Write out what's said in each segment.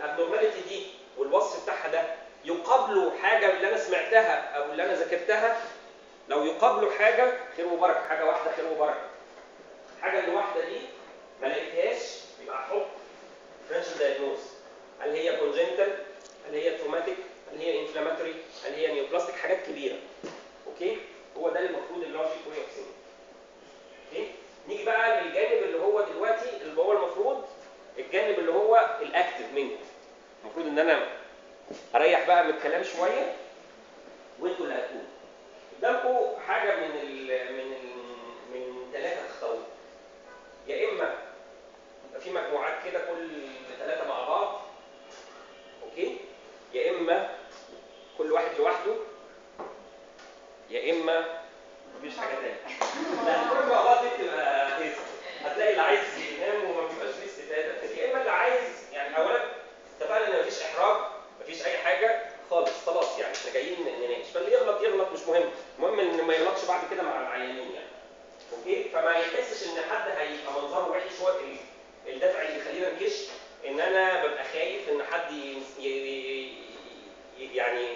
الابنورماليتي دي والوصف بتاعها ده يقابله حاجه اللي انا سمعتها او اللي انا ذاكرتها لو يقابله حاجه خير وبركه حاجه واحده خير وبركه الحاجه الواحده دي ما لقيتهاش يبقى احط فرنشال دايجنوز هل هي كونجنتال هل هي تروماتيك هل هي انفلاماتوري هل هي نيوبلاستيك حاجات كبيره اوكي هو ده المفروض اللوجيك واي اوف اوكي نيجي بقى للجانب اللي هو دلوقتي اللي هو المفروض الجانب اللي هو الاكتف منكم المفروض ان انا اريح بقى من الكلام شويه وانتوا اللي هتقولوا قدامكم حاجه من ال من ال من ثلاثه تختاروا يا اما يبقى في مجموعات كده كل ثلاثه مع بعض اوكي يا اما كل واحد لوحده يا اما مفيش حاجه تانية لا كل مع بعض دي بتبقى هيصه هتلاقي اللي عايز ينام وما بيبقاش فيه استفاده يا اما اللي عايز يعني اولا اتفقنا ان مفيش احراج مفيش اي حاجه خالص خلاص يعني احنا جايين نناقش فاللي يغلط يغلط مش مهم المهم ان ما يغلطش بعد كده مع العيانين يعني اوكي فما يحسش ان حد هيبقى منظره وحش هو ال- الدافع اللي يخلينا نكش ان انا ببقى خايف ان حد ي- ي- ي- يعني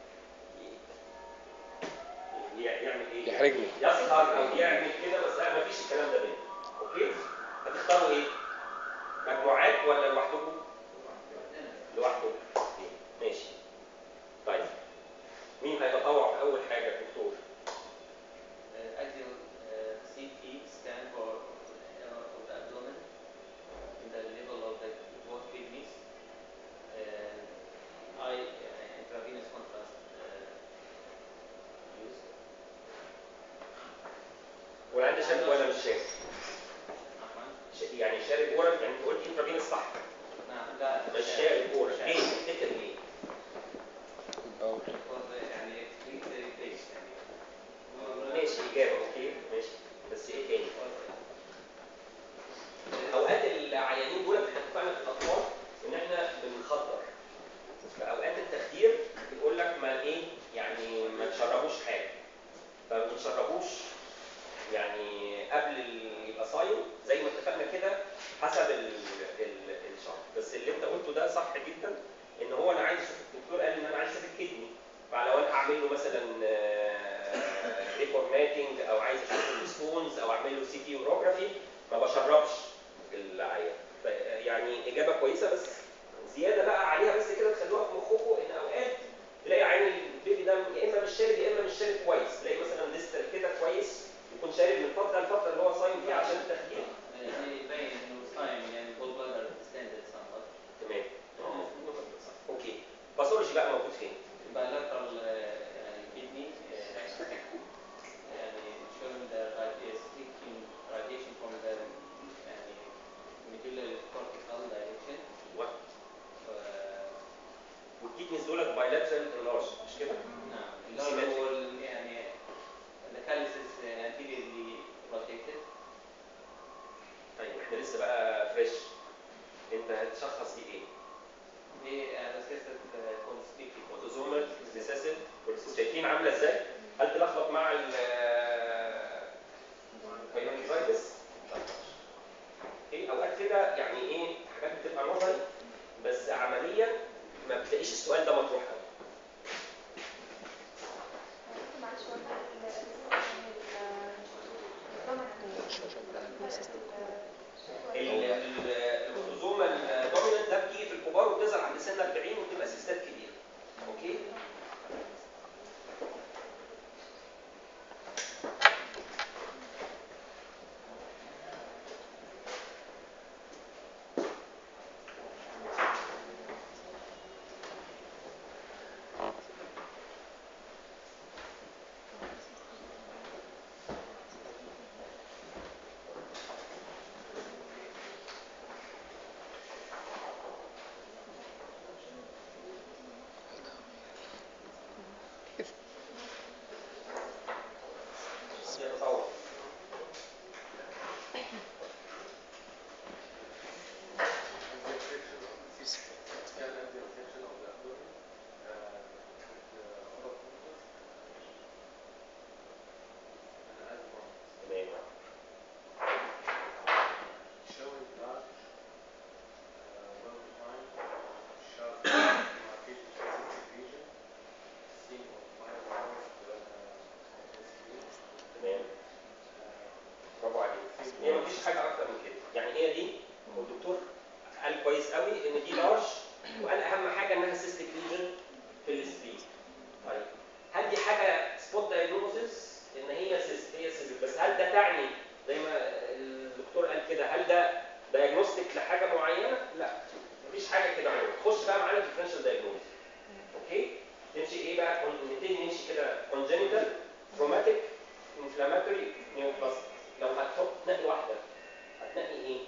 ي- يعمل ايه؟ يحرجني. يسهر او يعمل كده بس لا مفيش الكلام ده بينا اوكي؟ هتختاروا ايه؟ مجموعات ولا لوحدكم؟ لوحده أوكي، ماشي طيب مين هيتطوع في اول حاجه دكتور؟ uh, ideal uh, CT scan for uh, of the abdomen in the level of the both kidneys. Uh, I uh, intravenous contrast uh, use. ولا عندي شارب ولا مش شارب؟ عفوا ش- يعني شارب اورال يعني انت قلت انترافينوس صح نعم لا مش شارب اورال ليه؟ تفتكر ليه؟ أو because يعني it's replace يعني ماشي اجابه اوكي ماشي بس ايه تاني؟ اوقات العيانين دول احنا اتفقنا في الاطفال ان احنا بنخدر فاوقات التخدير بيقول لك ما ايه يعني ما تشربوش حاجه فما بنشربوش يعني قبل ال- يبقى صايم زي ما اتفقنا كده حسب ال ال الشهر بس اللي انت قلته ده صح جدا ان هو انا عايز اشوف الدكتور قال ان انا عايز اشوف الكدني فلو انا هعمل له مثلا ريفورماتنج او عايز اشوف الستونز او اعمل له سي تي اورography ما بشربش العيان ف- يعني اجابه كويسه بس زياده بقى عليها بس كده تخلوها في مخكم ان اوقات تلاقي عين البيبي ده يا اما مش شارب يا اما مش شارب كويس تلاقي مثلا ديستال كده كويس يكون شارب من فتره لفتره اللي هو صايم فيها عشان التخدير يعني يبين انه صايم يعني gall bladder distended somewhat. تمام اه صح. اوكي باثولوجي بقى موجود فين؟ bilateral uh, يعني kidney uh, يعني showing the radi- seeking radiation from the يعني medullary cortical direction و- uh, والكيدنيز دول بايلاترال انلارج مش كده؟ نعم اللي هو هو ال- يعني the calyces uh, anteriorly rotated طيب احنا لسه بقى فريش انت هتشخص دي ايه؟ دي recessive uh, conspicuous اوتوزومال ريسيسيف شايفين عامله ازاي؟ هل تلخبط مع ال بايلونيفايتس؟ اوكي اوقات كده يعني ايه حاجات بتبقى نظري بس عمليا ما بتلاقيش السؤال ده مطروح قوي. معلش هو ال- ال- الاوتوزوما الدوميننت ده بتيجي في الكبار وبتظهر عند سن 40 وبتبقى سيستات كبيره. اوكي؟ كويس قوي ان دي لارج وقال اهم حاجه انها سيستيك ليجن في السبين طيب هل دي حاجه سبوت دايجنوزس ان هي سيست هي سيست بس هل ده تعني زي ما الدكتور قال كده هل ده دايجنوستيك لحاجه معينه؟ لا مفيش حاجه كده عموما خش بقى معانا ديفرنشال دايجنوز اوكي نمشي ايه بقى نبتدي نمشي كده كونجنتال تروماتيك انفلاماتوري نيوبلاست لو هتحط تنقي واحده هتنقي ايه؟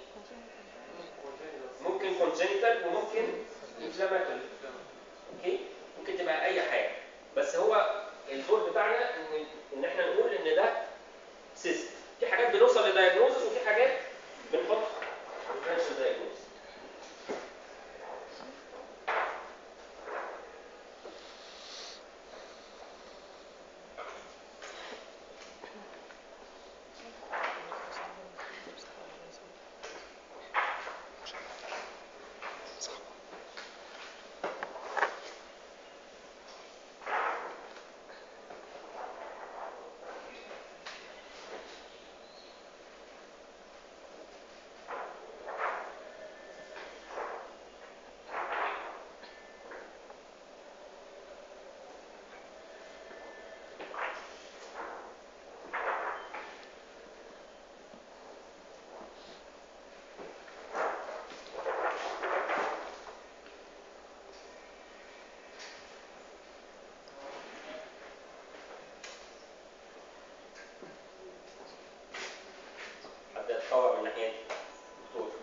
ممكن كونجنتال وممكن انفلاماتوري اوكي ممكن تبقى اي حاجه بس هو الدور بتاعنا ان ان احنا نقول ان ده سيست في حاجات بنوصل لدايجنوزس وفي حاجات بنحط ديفرنشال دايجنوز حد يتطور من ناحيه دكتور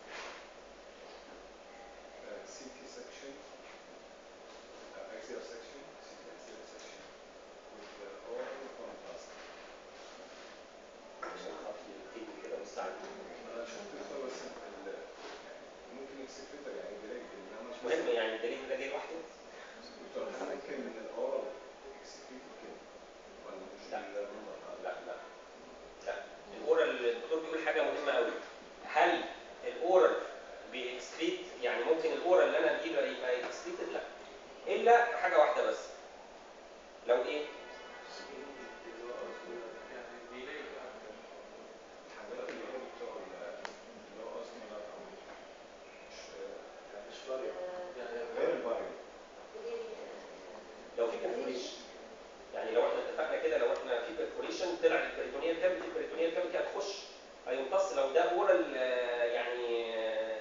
CT section, uh, axial section, CT axial section with the oral contrast. عشان خاطر يبتدي كده مستعد أنا شفت الخبر بس ال- يعني ممكن اكسكريتر يعني جريد انما مش مهم يعني الدليل ده جاي لوحده دكتور هل ممكن من الاورال اكسكريتر كده ولا مش لا. المنظر هذا؟ لا لا لا الاورال الدكتور بيقول حاجه مهمه قوي هل الاورال بيكسكريت يعني ممكن الاورال اللي انا اجيبه يبقى اكسكريتد لا الا حاجه واحده بس لو ايه الحاجات اللي هي بتوع ال- اللي هو اصلا لا طبعا مش يعني مش فارق غير الفاريبل لو في perforation يعني لو احنا اتفقنا كده لو احنا في perforation طلع البريتونيال كافيتي البريتونيال كافيتي هتخش هيمتص لو ده اورال يعني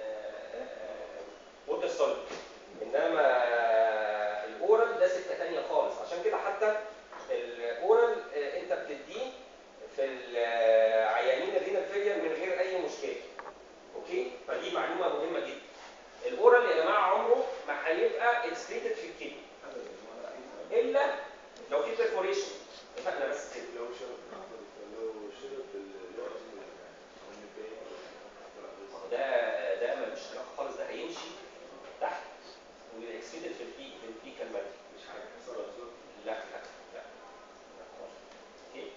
ووتر سوليد انما الاورال ده سكه ثانيه خالص عشان كده حتى الاورال آه، انت بتديه في العيانين الرينال فيلير من غير اي مشكله اوكي فدي معلومه مهمه جدا الاورال يا جماعه عمره ما هيبقى اكسكريتد في الكدني ابدا ولا اي فرق. الا لو في perforation اتفقنا بس كده لو شرب لو شرب اللي هو اسمه النبي ما هو ده ده ملوش علاقه خالص ده هيمشي تحت والاكسكريتد في البي في البيكال ماتر مش حاجه حصلت لا لا لا لا خالص. اوكي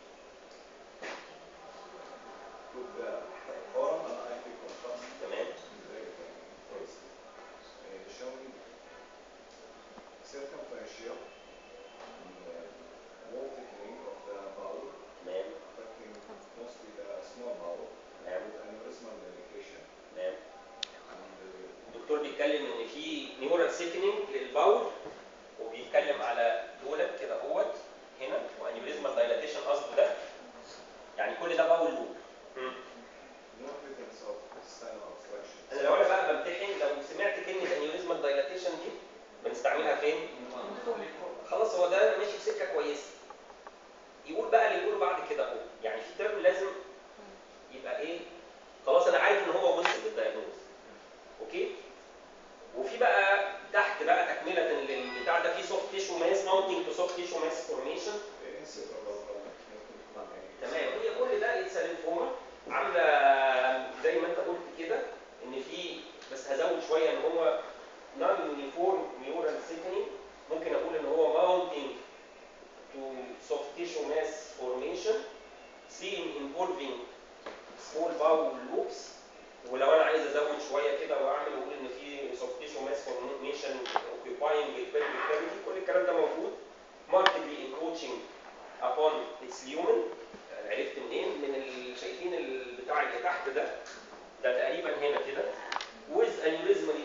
with the oral and IV contrast تمام very close uh, showing circumferential uh, wall thickening of the bowel تمام affecting mostly the small bowel تمام with aneurysmal dilatation تمام and uh, الدكتور بيتكلم ان في نيورال سيكنينگ للباول وبيتكلم على دولت كده اهوت هنا وانيوريزمال دايلاتيشن قصده ده يعني كل ده باول لوب مم. no evidence of spinal obstruction. انا لو انا بقى بمتحن لو سمعت كلمه انيوريزمال دايلاتيشن دي بنستعملها فين؟ خلاص هو ده ماشي في سكه كويسه يقول بقى اللي يقوله بعد كده اهو يعني في ترم لازم يبقى ايه خلاص انا عارف ان هو وصل للدايجنوز اوكي وفي بقى تحت بقى تكمله للبتاع ده في سوفت تيشو ماس ماونتنج تو سوفت تيشو ماس فورميشن Inseparable ممكن يكون يعني تمام هي كل ده اتس لينفوما عامله زي ما انت قلت كده ان في بس هزود شويه ان هو نون يونيفورم نيورال سيكنينج ممكن اقول ان هو ماونتنج to soft tissue mass formation seen involving small bowel loops ولو انا عايز ازود شويه كده واعمل واقول ان في soft tissue mass formation occupying the pelvic cavity كل الكلام ده موجود markedly encroaching upon its lumen عرفت منين؟ من ال- شايفين البتاع اللي تحت ده ده تقريبا هنا كده with aneurysmal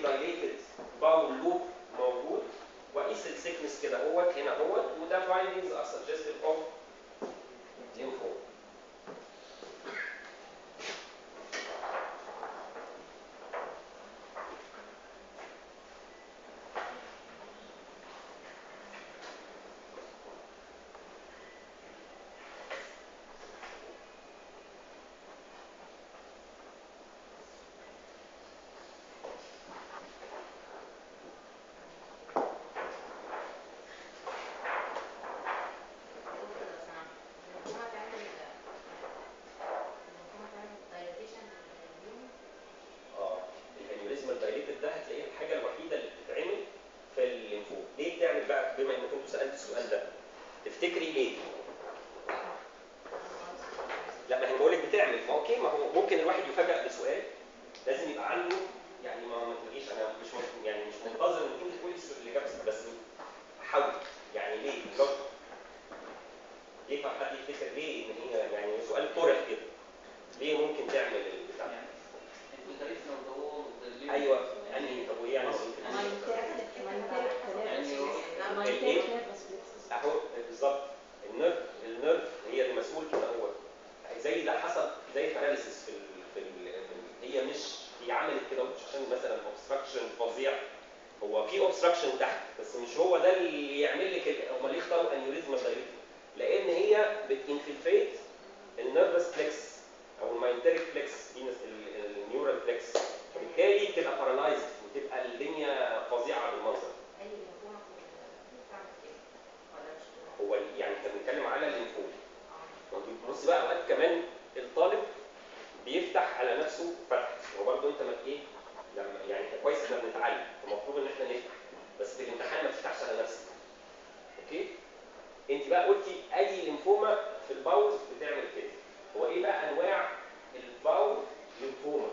باول لوب موجود واقيس السيكنس كده اهوت هنا اهوت وده findings are suggestive of lymphoma اه الانيوريزمال دايليتد ده هتلاقيه الحاجه الوحيده اللي بتتعمل في الليمفوم ليه بتعمل بقى بما انك انت سالت السؤال ده تفتكري ليه؟ لا ما هي بقول لك بتعمل ما اوكي ما هو ممكن الواحد يفاجئ بسؤال لازم يبقى عنده يعني ما ما تقوليش انا مش ممكن يعني مش منتظر ان انت تقولي السؤال الاجابه بس حاول يعني ليه؟ بالظبط ليه طب حد يفتكر ليه ان هي يعني سؤال طرح كده ليه ممكن تعمل البتاع ده؟ infiltration of the wall of the liver. ايوه يعني طب وايه يعني اهو بالظبط النيرف النيرف هي المسؤول كده هو زي ده حصل زي باراليسيس في ال في, ال في ال هي مش هي عملت كده مش عشان مثلا اوبستراكشن فظيع هو في اوبستراكشن تحت بس مش هو ده اللي يعمل لك ال- امال ليه اختاروا انيوريزم دايركت لان هي بتنفلتريت النيرفس فليكس او الماينتريك فليكس في النيورال فليكس وبالتالي بتبقى بارالايزد وتبقى الدنيا فظيعه بالمنظر هو يعني احنا بنتكلم على الليمفوم بص بقى اوقات كمان الطالب بيفتح على نفسه فتح هو برضه انت ما ايه لما يعني كويس احنا بنتعلم فالمفروض ان احنا نفتح بس في الامتحان ما تفتحش على نفسك اوكي انت بقى قلتي اي ليمفوما في الباول بتعمل كده هو ايه بقى انواع الباول ليمفوما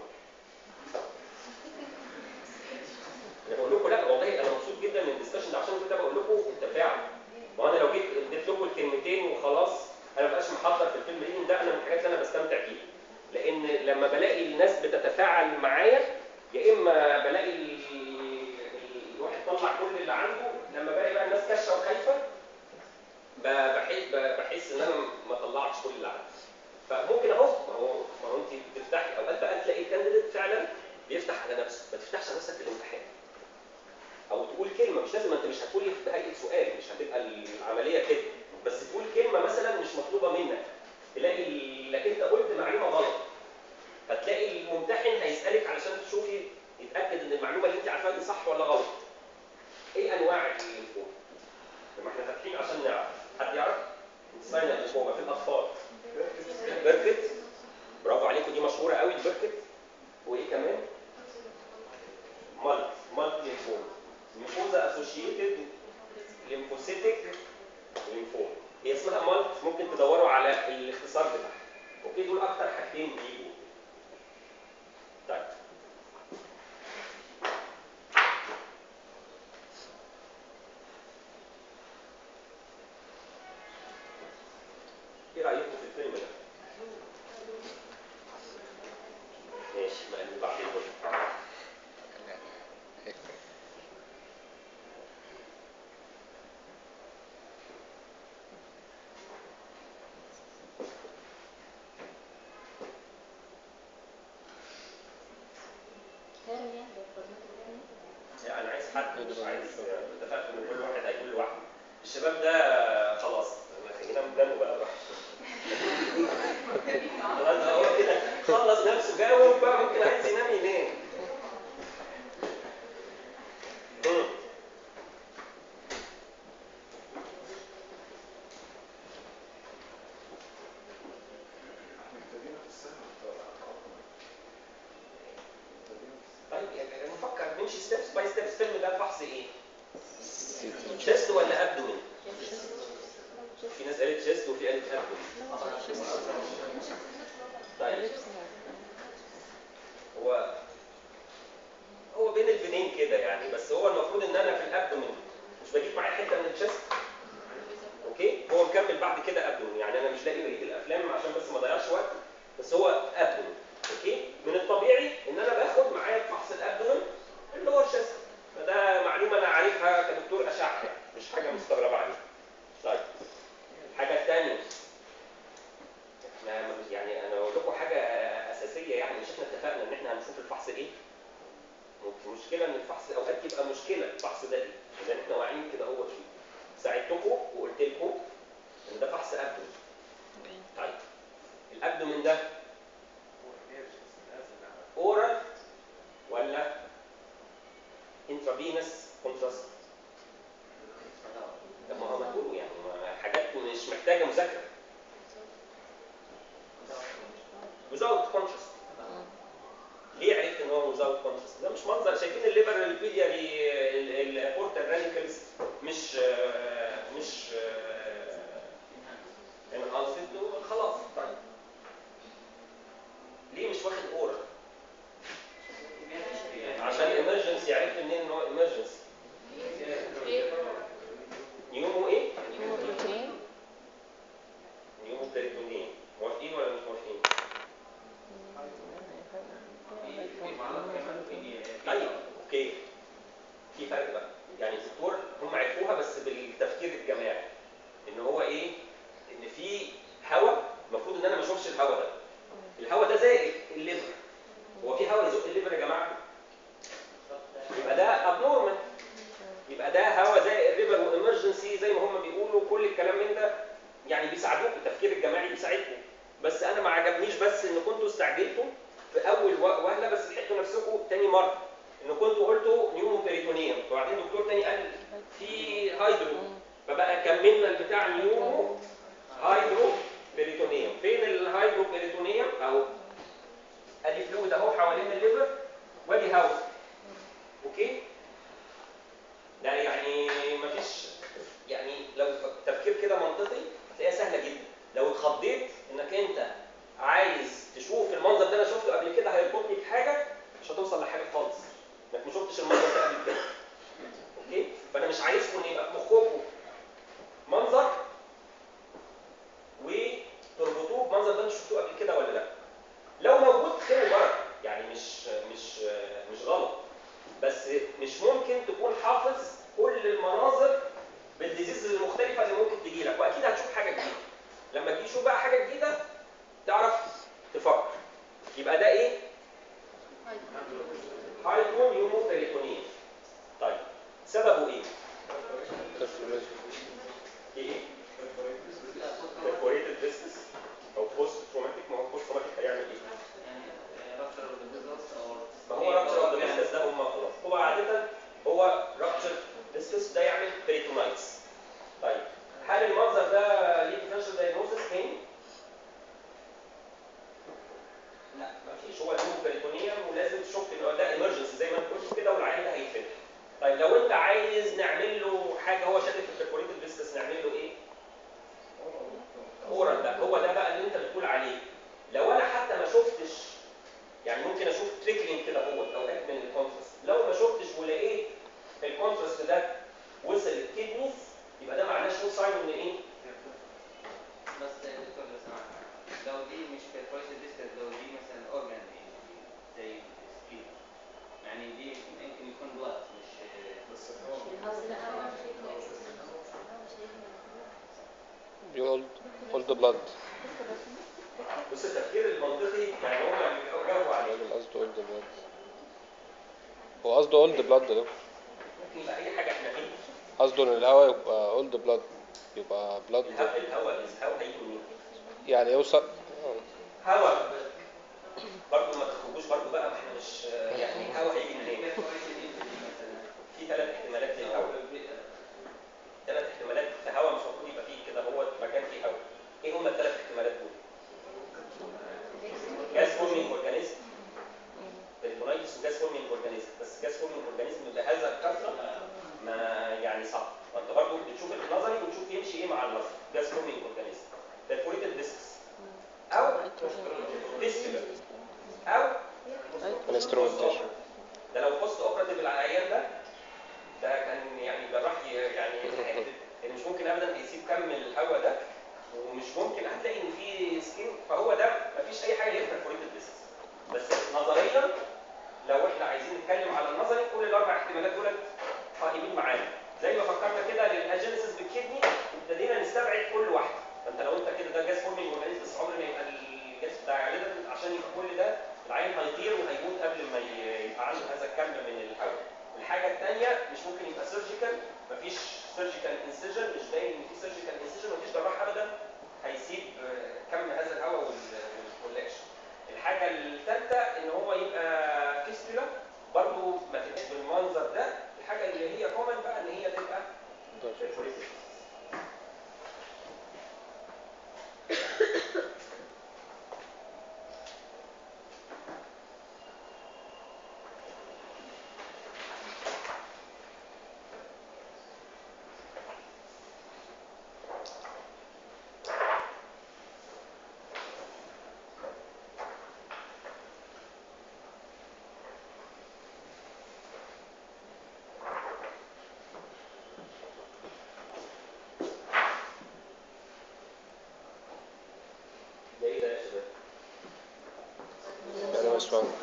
انا بقول لكم لا والله انا مبسوط جدا من الدسكشن ده عشان كده بقول لكم التفاعل ما انا لو جيت اديت لكم الكلمتين وخلاص انا ما بقاش محضر في الفيلم ريدنج ده انا من الحاجات اللي انا بستمتع بيها لان لما بلاقي الناس بتتفاعل معايا يا اما بلاقي ال- ال- الواحد طلع كل اللي عنده لما بلاقي بقى الناس كاشة وخايفه ب- بحس ب- بحس ان انا ما طلعتش كل اللي عندي فممكن اهو ما هو ما هو انت بتفتحي اوقات بقى تلاقي الكانديديت فعلا بيفتح على نفسه ما تفتحش على نفسك في الامتحان او تقول كلمه مش لازم انت مش هتقولي بهيئه سؤال مش هتبقى العمليه كده بس تقول كلمه مثلا مش مطلوبه منك تلاقي انك انت قلت معلومه غلط فتلاقي الممتحن هيسالك علشان تشوفي يتاكد ان المعلومه اللي انت عارفاها دي صح ولا غلط ايه انواع الليمفوما لما احنا فاتحين عشان نعرف حد يعرف ساين الليمفوما في الاطفال بيركت برافو عليكم دي مشهوره قوي البيركت وايه كمان مالت مالت ليمفوما ليمفوزا اسوشيتد ليمفوسيتك ليمفوما هي اسمها مالت ممكن تدوروا على الاختصار بتاعها اوكي دول اكتر حاجتين بيجوا طيب ايه رايكم في الفيلم ده؟ ماشي مقلوب بعدين برضه. يعني انا عايز حد مش عايز اتفقت ان كل واحد هيقول لوحده الشباب ده خلاص انا ينام دمه بقى براحته خلاص هو كده خلص نفسه جاوب بقى ممكن عايز ينام ينام مم. احنا ابتدينا في السنة بتاع ابتدينا في طيب يعني نفكر نمشي ستيبس باي ستيبس الفيلم ده فحص ايه؟ تشيست ولا ابدومين؟ في ناس قالت تشيست وفي قالت ابدومين طيب هو هو بين البنين كده يعني بس هو المفروض ان انا في الابدومين مش بجيب معايا حته من الشيست اوكي هو مكمل بعد كده ابدومين يعني انا مش لاقي بقيه الافلام عشان بس ما اضيعش وقت بس هو ابدومين اوكي من الطبيعي ان انا باخد معايا في فحص الابدومين اللور شيست فده المشكله ان الفحص اوقات يبقى مشكله الفحص ده ايه؟ لان احنا واعيين كده هو فيه ساعدتكم وقلت لكم ان ده فحص ابدو طيب الابدومين ده اورال ولا انترافينس كونتراست طب ما هو مكتوب يعني ما- حاجات مش محتاجه مذاكره without contrast ليه عرفت ان هو without contrast ده مش منظر شايفين الليبر البيلياري البورتال رانيكلز مش آه، مش انهانسد خلاص طيب ليه مش واخد اورال عشان ايمرجنسي عرفت منين ان هو ايمرجنسي يومه ايه؟ يومه بريتونين موافقين ولا مش موافقين؟ طيب اوكي في فرق بقى يعني الدكتور هم عرفوها بس بالتفكير الجماعي ان هو ايه؟ ان في هواء المفروض ان انا ما اشوفش الهواء ده الهواء ده زي الليفر هو في هواء يزق الليفر يا جماعه يبقى ده ابنورمال يبقى ده هوا زي الريفر وامرجنسي زي ما هم بيقولوا كل الكلام من ده يعني بيساعدوكم التفكير الجماعي بيساعدكم بس انا ما عجبنيش بس ان كنتوا استعجلتوا في اول و- وهله بس لحقتوا نفسكم تاني مره ان كنتوا قلتوا نيومو بيريتونيوم وبعدين دكتور تاني قال في هايدرو فبقى كملنا البتاع نيومو هايدرو بيريتونيوم فين الهايدرو بيريتونيوم اهو ادي فلويد اهو حوالين الليفر وادي هوا اوكي ده يعني مفيش يعني لو تفكير كده منطقي هتلاقيها سهله جدا لو اتخضيت انك انت عايز تشوف المنظر ده انا شفته قبل كده هيربطني بحاجه مش هتوصل لحاجه خالص انك ما شفتش المنظر ده قبل كده اوكي فانا مش عايزكم ان يبقى في مخكم منظر وتربطوه بمنظر ده انتوا شفتوه قبل كده ولا لا لو موجود خير وبركه يعني مش مش مش غلط بس مش ممكن تكون حافظ كل المناظر بالديزيز المختلفه اللي ممكن تجي لك واكيد هتشوف حاجه جديده لما تيجي تشوف بقى حاجه جديده تعرف تفكر يبقى ده ايه هايدرون يومو بيريتونين طيب سببه ايه ايه perforated discus او post traumatic ما هو post traumatic هيعمل ايه ما هو رابتشر اوف ذا ديسكس ده هم خلاص هو عاده هو رابتشر ديسكس ده يعمل بريتونايتس طيب هل المنظر ده ليه ديفرنشال دايجنوستس تاني؟ لا مفيش هو له بريتونيوم ولازم تشوف ان هو ده ايمرجنسي زي ما انت قلت كده والعيان ده هيتفتح طيب لو انت عايز نعمل له حاجه هو شاكك في البرفوريتد ديسكس نعمل له ايه؟ اورال ده هو ده بقى اللي انت بتقول عليه لو انا حتى ما شفتش يعني ممكن اشوف تريكلينج كده هو اوقات من الكونتراست لو ما شفتش ولقيت الكونتراست ده وصل الكدنيز يبقى ده معناه شو ساين ان ايه؟ بس دكتور لو سمحت لو دي مش perforated disc لو دي مثلا organ زي سكين يعني دي يمكن يكون بلاد مش بس الهواء بيقول اولد بلاد بص التفكير المنطقي يعني هم اللي جاوبوا عليه الراجل قصده اولد بلاد هو قصده اولد بلاد ده ممكن يبقى اي حاجه احنا فيه قصده ان الهواء يبقى اولد بلاد يبقى بلاد الهواء الهواء الهواء هيجي منين؟ يعني يوصل آه. هواء برضه ما تخرجوش برضه بقى ما احنا مش يعني الهواء هيجي منين؟ perforated entity مثلا في ثلاث احتمالات للهواء ثلاث احتمالات الهواء مش المفروض يبقى فيه كده هو مكان فيه هواء ايه هم الثلاث احتمالات دول؟ جاز فورمينج اورجانيزم بريتونايتس وجاز فورمينج اورجانيزم بس جاز فورمينج اورجانيزم بهذا الكثره ما يعني صعب فانت برضه بتشوف النظري وتشوف يمشي ايه مع النظري جاز فورمينج اورجانيزم perforated discs او تيستولر او انسترومنتيشن ده لو بوست اوبراتيف العيان ده ده كان يعني جراح ي- يعني يتحدد ان مش ممكن ابدا يسيب كم الهواء ده ومش ممكن هتلاقي ان في سكين فهو ده مفيش اي حاجه غير perforated discs بس نظريا لو احنا عايزين نتكلم على النظري كل الاربع احتمالات دول قائمين معانا زي ما فكرنا كده للاجينيسيس بالكدني ابتدينا نستبعد كل واحده فانت لو انت كده ده جاز فورمينج اورجانيزم بس عمر ما يبقى الجاز بتاع غالبا عشان يبقى كل ده العين هيطير وهيموت قبل ما ي- يبقى عنده هذا الكم من الهواء الثانيه مش ممكن يبقى سيرجيكال مفيش سيرجيكال انسيجن مش باين ان في سيرجيكال انسيجن مفيش جراح ابدا هيسيب آه، كم هذا الهواء والكولكشن الحاجه الثالثه ان هو يبقى فيستولا برضه ما تبقاش بالمنظر ده الحاجه اللي هي كومن بقى ان هي تبقى perforated. ده ايه ده يا شباب؟ انا مش فاهم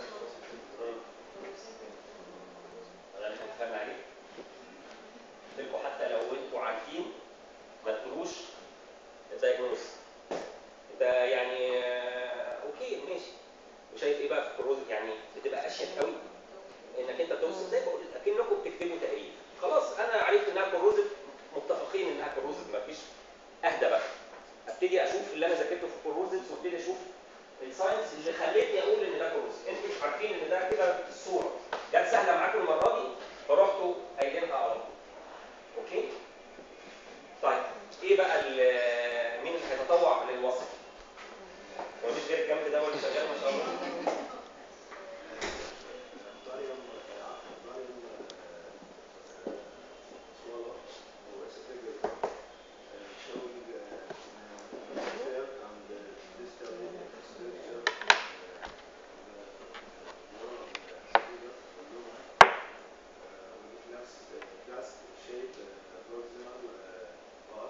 انا مش فاهم عليه تبقوا حتى لو انتوا عارفين ما تقولوش الدايجنوز انت يعني آه، اوكي ماشي وشايف ايه بقى في الكروز يعني بتبقى اشيك قوي انك انت توصل زي ما قلت اكنكم بتكتبوا تقرير خلاص انا عرفت انها كروزف متفقين انها كروزف مفيش اهدى بقى ابتدي اشوف اللي انا ذاكرته في الكروزف وابتدي اشوف الساينس اللي خلتني اقول ان ده كروزف انتوا مش عارفين ان ده كده الصوره جت سهله معاكم المره دي فرحتوا قايلينها على طول اوكي طيب ايه بقى ال- مين اللي هيتطوع للوصف هو مفيش غير الجنب ده هو اللي شغال ما شاء الله Aquarium, aquarium swallow was a figure uh, showing uh, insert and uh, distal structure uh, the wall of the figure of the lumen uh, with glass uh, glass shaped uh, proximal uh, part.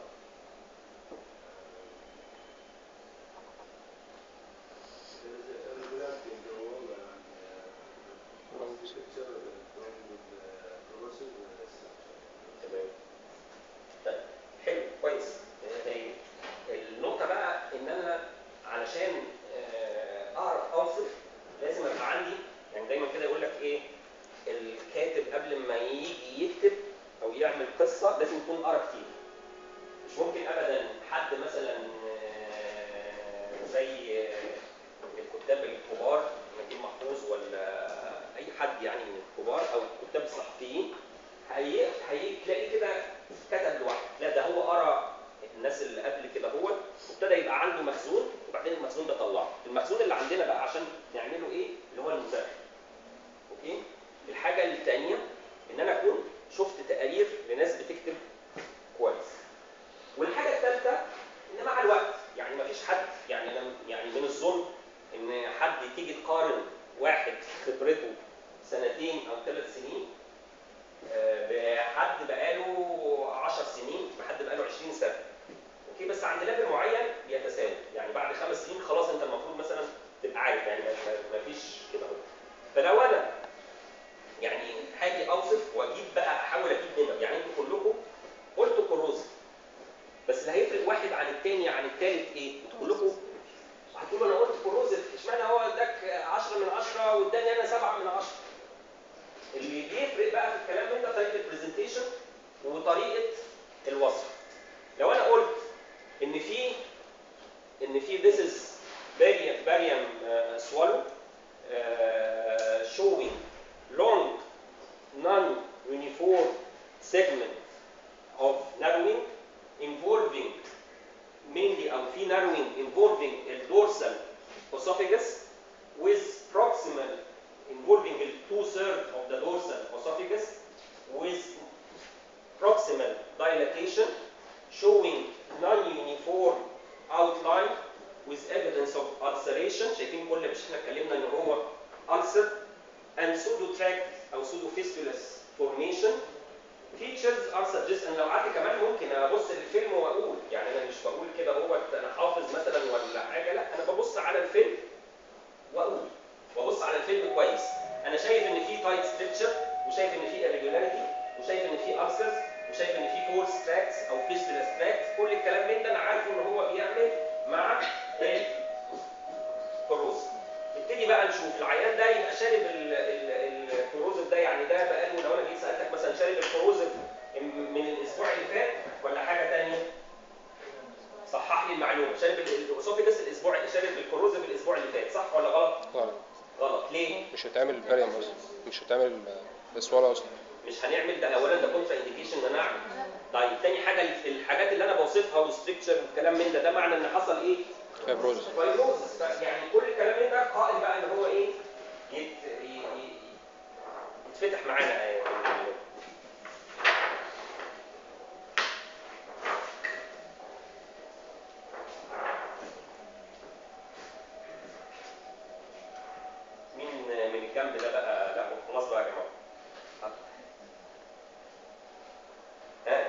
There is a irregularity in the wall and uh, Long the picture uh, going with the corrosive uh, structure. تمام طيب حلو كويس هايل. النقطة بقى إن أنا علشان آه، أعرف أوصف لازم أبقى عندي يعني دايما كده يقول لك إيه الكاتب قبل ما يجي يكتب أو يعمل قصة لازم يكون قرا كتير مش ممكن أبدا حد مثلا آه، زي آه، الكتاب الكبار نجيب محفوظ ولا أي حد يعني من الكبار أو الكتاب الصحفيين هي هتلاقيه كده كتب لوحده لا ده هو قرا الناس اللي قبل كده هو وابتدى يبقى عنده مخزون وبعدين المخزون ده طلعه المخزون اللي عندنا بقى عشان نعمله ايه اللي هو المذاكره اوكي الحاجه الثانيه ان انا اكون شفت تقارير لناس بتكتب كويس والحاجه الثالثه ان مع الوقت يعني ما فيش حد يعني أنا يعني من الظلم ان حد تيجي تقارن واحد خبرته سنتين او ثلاث سنين بحد بقاله 10 سنين بحد بقاله 20 سنه اوكي بس عند ليفل معين بيتساوي يعني بعد خمس سنين خلاص انت المفروض مثلا تبقى عارف يعني ما- ما- مفيش كده اهو فلو انا يعني هاجي اوصف واجيب بقى احاول اجيب نمر يعني انتوا كلكم قلتوا كروز بس اللي هيفرق واحد عن الثاني عن الثالث ايه؟ انتوا كلكم هتقولوا انا قلت كروزف اشمعنى هو اداك 10 من 10 واداني انا 7 من 10 اللي بيفرق بقى في الكلام من ده طريقه البرزنتيشن وطريقه الوصف لو انا قلت ان في ان في this is barium barium uh, swallow uh, showing long non-uniform segment of narrowing involving mainly او في narrowing involving the dorsal esophagus with proximal involving the two-thirds of the dorsal esophagus with proximal dilatation showing non-uniform outline with evidence of ulceration شايفين كل مش احنا اتكلمنا ان هو ulcer and pseudo tract او pseudo fistulous formation features are suggested انا لو قعدت كمان ممكن ابص للفيلم واقول يعني انا مش بقول كده هو انا حافظ مثلا ولا حاجه لا انا ببص على الفيلم واقول وابص على الفيلم كويس انا شايف ان في تايت ستريتشر وشايف ان في irregularity وشايف ان في ulcers وشايف ان في فورس تراكس او فيستولس تراكس كل الكلام من ده انا عارفه ان هو بيعمل مع الكروز نبتدي بقى نشوف العيان ده يبقى شارب ال- ال- الكروز ده يعني ده بقاله لو انا جيت سالتك كان شارب الكروزف من الاسبوع اللي فات ولا حاجه ثانيه؟ صحح لي المعلومه شارب الاسوفيجس الاسبوع شارب الكروزف الاسبوع اللي فات صح ولا غلط؟ غلط غلط ليه؟ مش هتعمل باريوم اصلا مش هتعمل اسوال اصلا مش هنعمل ده اولا ده كونترا انديكيشن ان انا اعمل طيب تاني حاجه الحاجات اللي انا بوصفها والستركشر والكلام من ده ده معنى ان حصل ايه؟ فيبروز فيبروزس يعني كل الكلام من ده قائم بقى ان هو ايه؟ يت... ي... ي... يتفتح معانا آه، مين من الجنب ده بقى لا خلاص بقى يا جماعه ها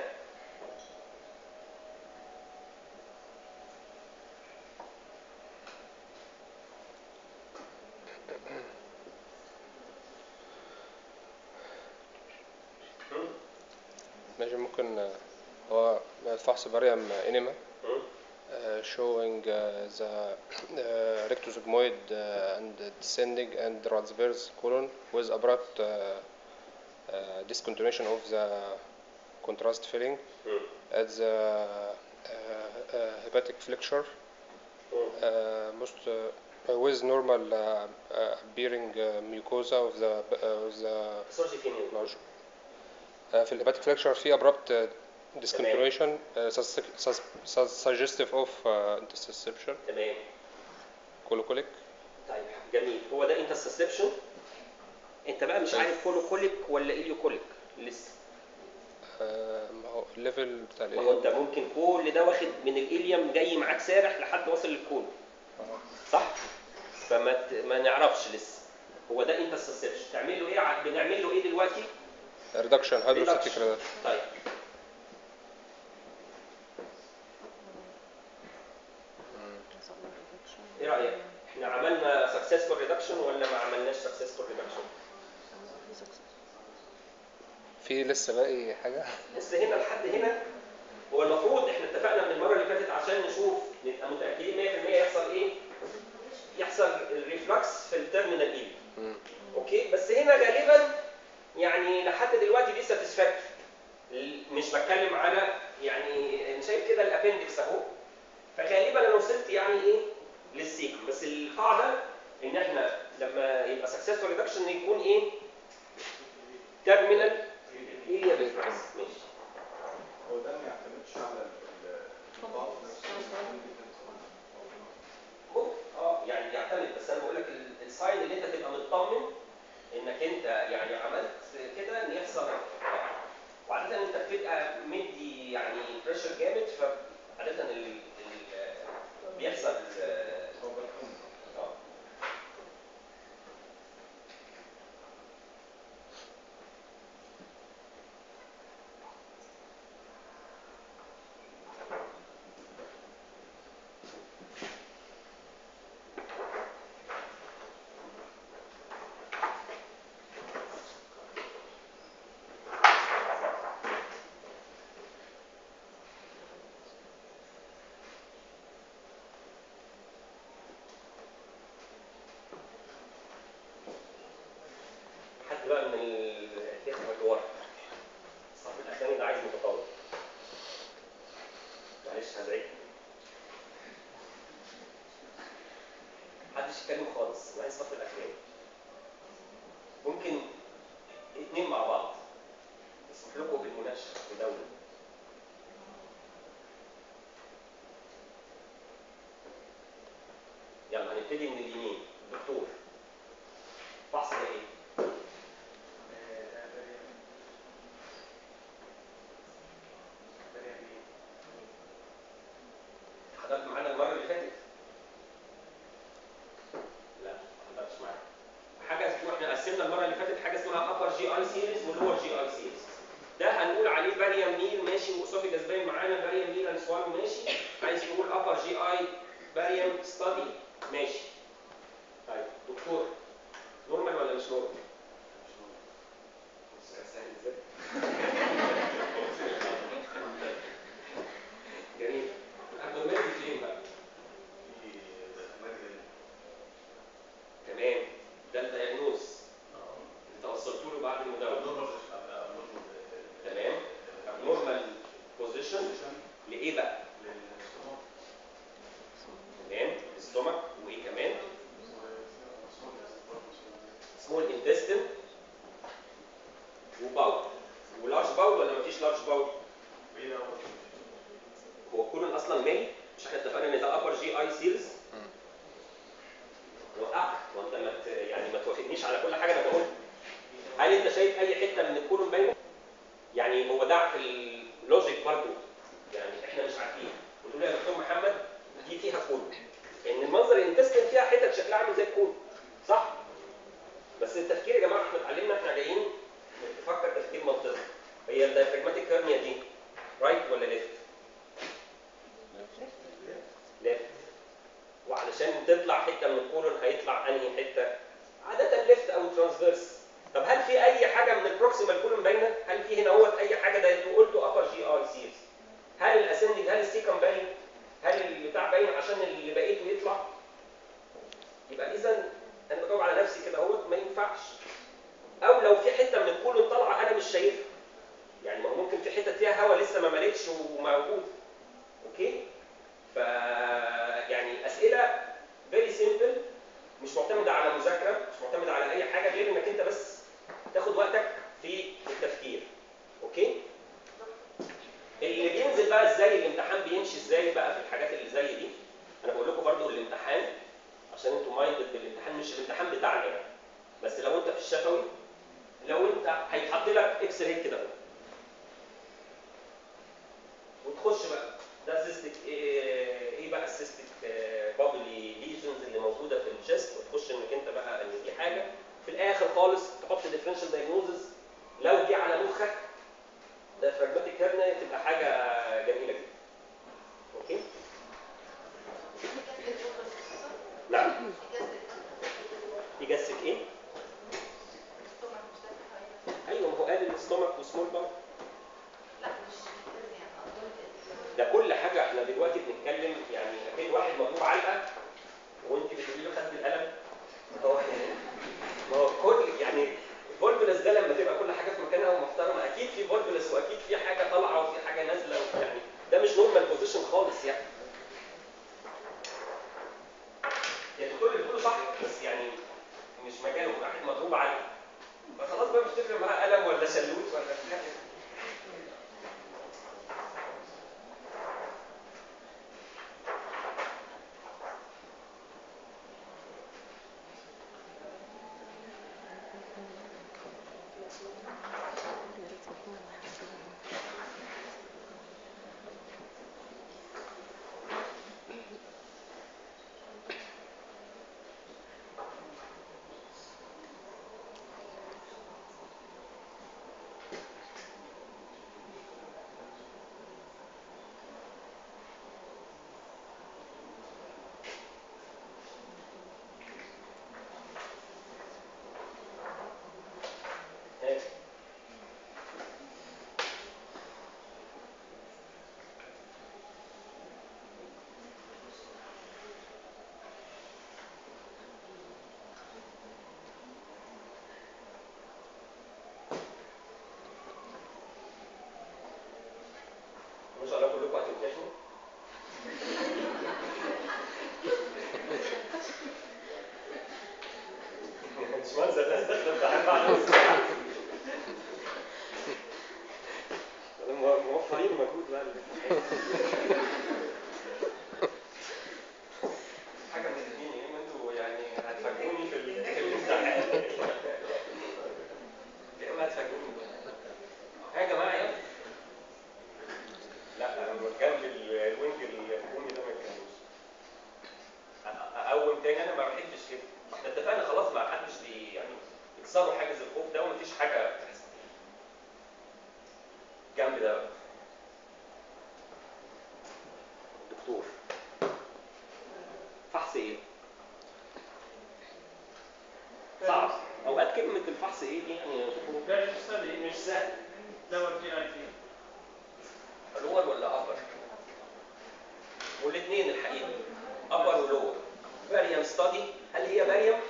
هم؟ ماشي ممكن آه، هو فحص باريوم انيما هم؟ uh, showing uh, the uh, rectosigmoid uh, and descending and transverse colon with abrupt uh, uh, discontinuation of the contrast filling هم؟ at the uh, uh, hepatic flexure هم؟ uh, most uh, with normal uh, uh, appearing uh, mucosa of the uh, of the السورجي فين يا large uh, في الهيباتيك فليكشر في abrupt uh, discontinuation uh, sus- sus- sus- suggestive of uh, interception تمام كولوكوليك طيب جميل هو ده انترسبشن انت بقى مش عارف كولو كوليك ولا اليو كوليك لسه ما هو الليفل بتاع ما هو انت الإيه ممكن كل ده واخد من الاليوم جاي معاك سارح لحد واصل للكولو صح فما ت... ما نعرفش لسه هو ده انترسبشن تعمل له ايه ع- بنعمل له ايه دلوقتي ريدكشن هيدروستاتيك Reduction. ريدكشن طيب ايه رايك احنا عملنا سكسسفول ريدكشن ولا ما عملناش سكسسفول ريدكشن في لسه باقي حاجه لسه هنا لحد هنا هو المفروض احنا اتفقنا من المره اللي فاتت عشان نشوف نبقى متاكدين 100% يحصل ايه؟ يحصل الريفلكس في التيرمينال اي مم. اوكي بس هنا غالبا يعني لحد دلوقتي دي ساتسفاكتوري مش بتكلم على يعني انا شايف كده الابندكس اهو فغالبا انا وصلت يعني ايه للسيكل بس القاعده ان احنا لما يبقى سكسسفول ريدكشن يكون ايه؟ تيرمينال ايه ريفلكس ماشي هو ده ما يعتمدش على ال- ال- الضغط نفسه ممكن تدخل أو not. ممكن اه يعني يعتمد بس انا بقول لك ال- الساين اللي انت تبقى مطمن انك انت يعني عملت كده ان يحصل وعاده انت بتبقى مدي يعني بريشر جامد فعاده ال ال بيحصل آه، هو بيكون آه. حد بقى من الإخوة اللي ورا الصف الأخراني ده عايز متطور معلش هزعجك محدش يتكلم خالص معايا الصف الأخراني ممكن اتنين مع بعض يسمح لكم بالمناقشة بدولة يلا هنبتدي من اليمين دكتور فحص ده ايه؟ حضرت معانا المره اللي فاتت؟ لا ما حضرتش معانا. حاجه اسمها احنا قسمنا المره اللي فاتت حاجه اسمها ابر جي اي سيريز ولور جي اي سيريز. ده هنقول عليه باريام ميل ماشي واسوفيجاس باين معانا باريام ميل اند سوالو ماشي. عايز تقول ابر جي اي باريام ستادي ماشي. طيب دكتور نورمال ولا مش نورمال؟ مش نورمال. بص سهل ازاي؟ جميل. الابدومين فين بقى؟ في مجد تمام ده الدياجنوز اللي توصلت له بعد المداوله النورمال لايه بقى؟ للسtomach تمام الستومك وايه كمان؟ وسمول برضه سمول انتستين وباول ولارج باول ولا مفيش لارج باول؟ بعيد أوي هو الكولون اصلا مالي مش احنا اتفقنا ان ده ابر جي اي سيلز وقعت وانت ما ت- يعني ما توافقنيش على كل حاجه انا بقولها هل انت شايف اي حته من الكولون باينه؟ يعني هو ده في اللوجيك برضه يعني احنا مش عارفين قلت له يا دكتور محمد دي فيها كولون ان المنظر الانتستين فيها حتت شكلها عامل زي الكولون صح؟ بس التفكير يا جماعه احنا اتعلمنا احنا جايين نفكر تفكير منطقي هي الدايفراجماتيك هيرنيا دي رايت ولا ليفت؟ ليفت وعلشان تطلع حته من الكولون هيطلع انهي حته؟ عاده ليفت او ترانسفيرس طب هل في اي حاجه من البروكسيمال كولون باينه؟ هل في هنا هوت اي حاجه ده انتوا قلتوا ابر جي اي سيلز هل الاسندنج هل السيكم باين؟ هل البتاع باين عشان اللي بقيته يطلع؟ يبقى اذا انا بجاوب على نفسي كده اهوت ما ينفعش او لو في حته من الكولون طالعه انا مش شايفها يعني ما هو ممكن في حتت فيها هواء لسه ما ملتش وموجود اوكي ف يعني اسئله فيري سيمبل مش معتمده على مذاكره مش معتمده على اي حاجه غير انك انت بس تاخد وقتك في التفكير اوكي اللي بينزل بقى ازاي الامتحان بيمشي ازاي بقى في الحاجات اللي زي دي انا بقول لكم برضو الامتحان عشان انتوا مايندد بالامتحان مش الامتحان بتاعنا يعني بس لو انت في الشفوي لو انت هيتحط لك اكس راي كده اهو وتخش بقى ده سيستك ايه ايه بقى السيستك بابلي ليجنز اللي موجوده في الشيست وتخش انك انت بقى ان دي حاجه في الاخر خالص تحط ديفرنشال دايجنوزز لو دي على مخك ده فراجماتيك هيرنيا تبقى حاجه جميله جدا اوكي نعم يجسد ايه ايوه ما هو قال الاستومك وسمول باول ده كل حاجه احنا دلوقتي بنتكلم يعني اكيد واحد مضروب علقه وانت بتقولي له خدت القلم ما هو ما هو كل يعني الفولفلس ده لما تبقى كل حاجه في مكانها ومحترمه اكيد في فولفلس واكيد في حاجه طالعه وفي حاجه نازله يعني ده مش نورمال بوزيشن خالص يعني يعني الدكتور اللي بتقوله صح بس يعني مش مجاله واحد مضروب علقه فخلاص بقى مش تفرق معاه قلم ولا شلوت ولا بتاع هات. ما شاء الله كلكم هتمتحنوا مش منزل الناس داخله امتحان بعد نص ساعه مو- موفرين مجهود بقى الامتحان. حاجه من الاثنين يا اما انتوا يعني هتفاجئوني في ال- في الامتحان يا اما هتفاجئوني ها يا جماعه يلا لا انا بتكلم الوينج الهجومي ده ما يتكلمش أ- اقوم تاني انا ما بحبش كده احنا اتفقنا خلاص ما حدش بي يعني يكسروا حاجز الخوف ده ومفيش حاجه بتحصل جنب ده بقى دكتور فحص ايه؟ صعب اوقات كلمه الفحص ايه دي يعني Very study مش سهل lower GIT. لور ولا ابر والاثنين الحقيقه ابر ولور باريم ستادي هل هي باريم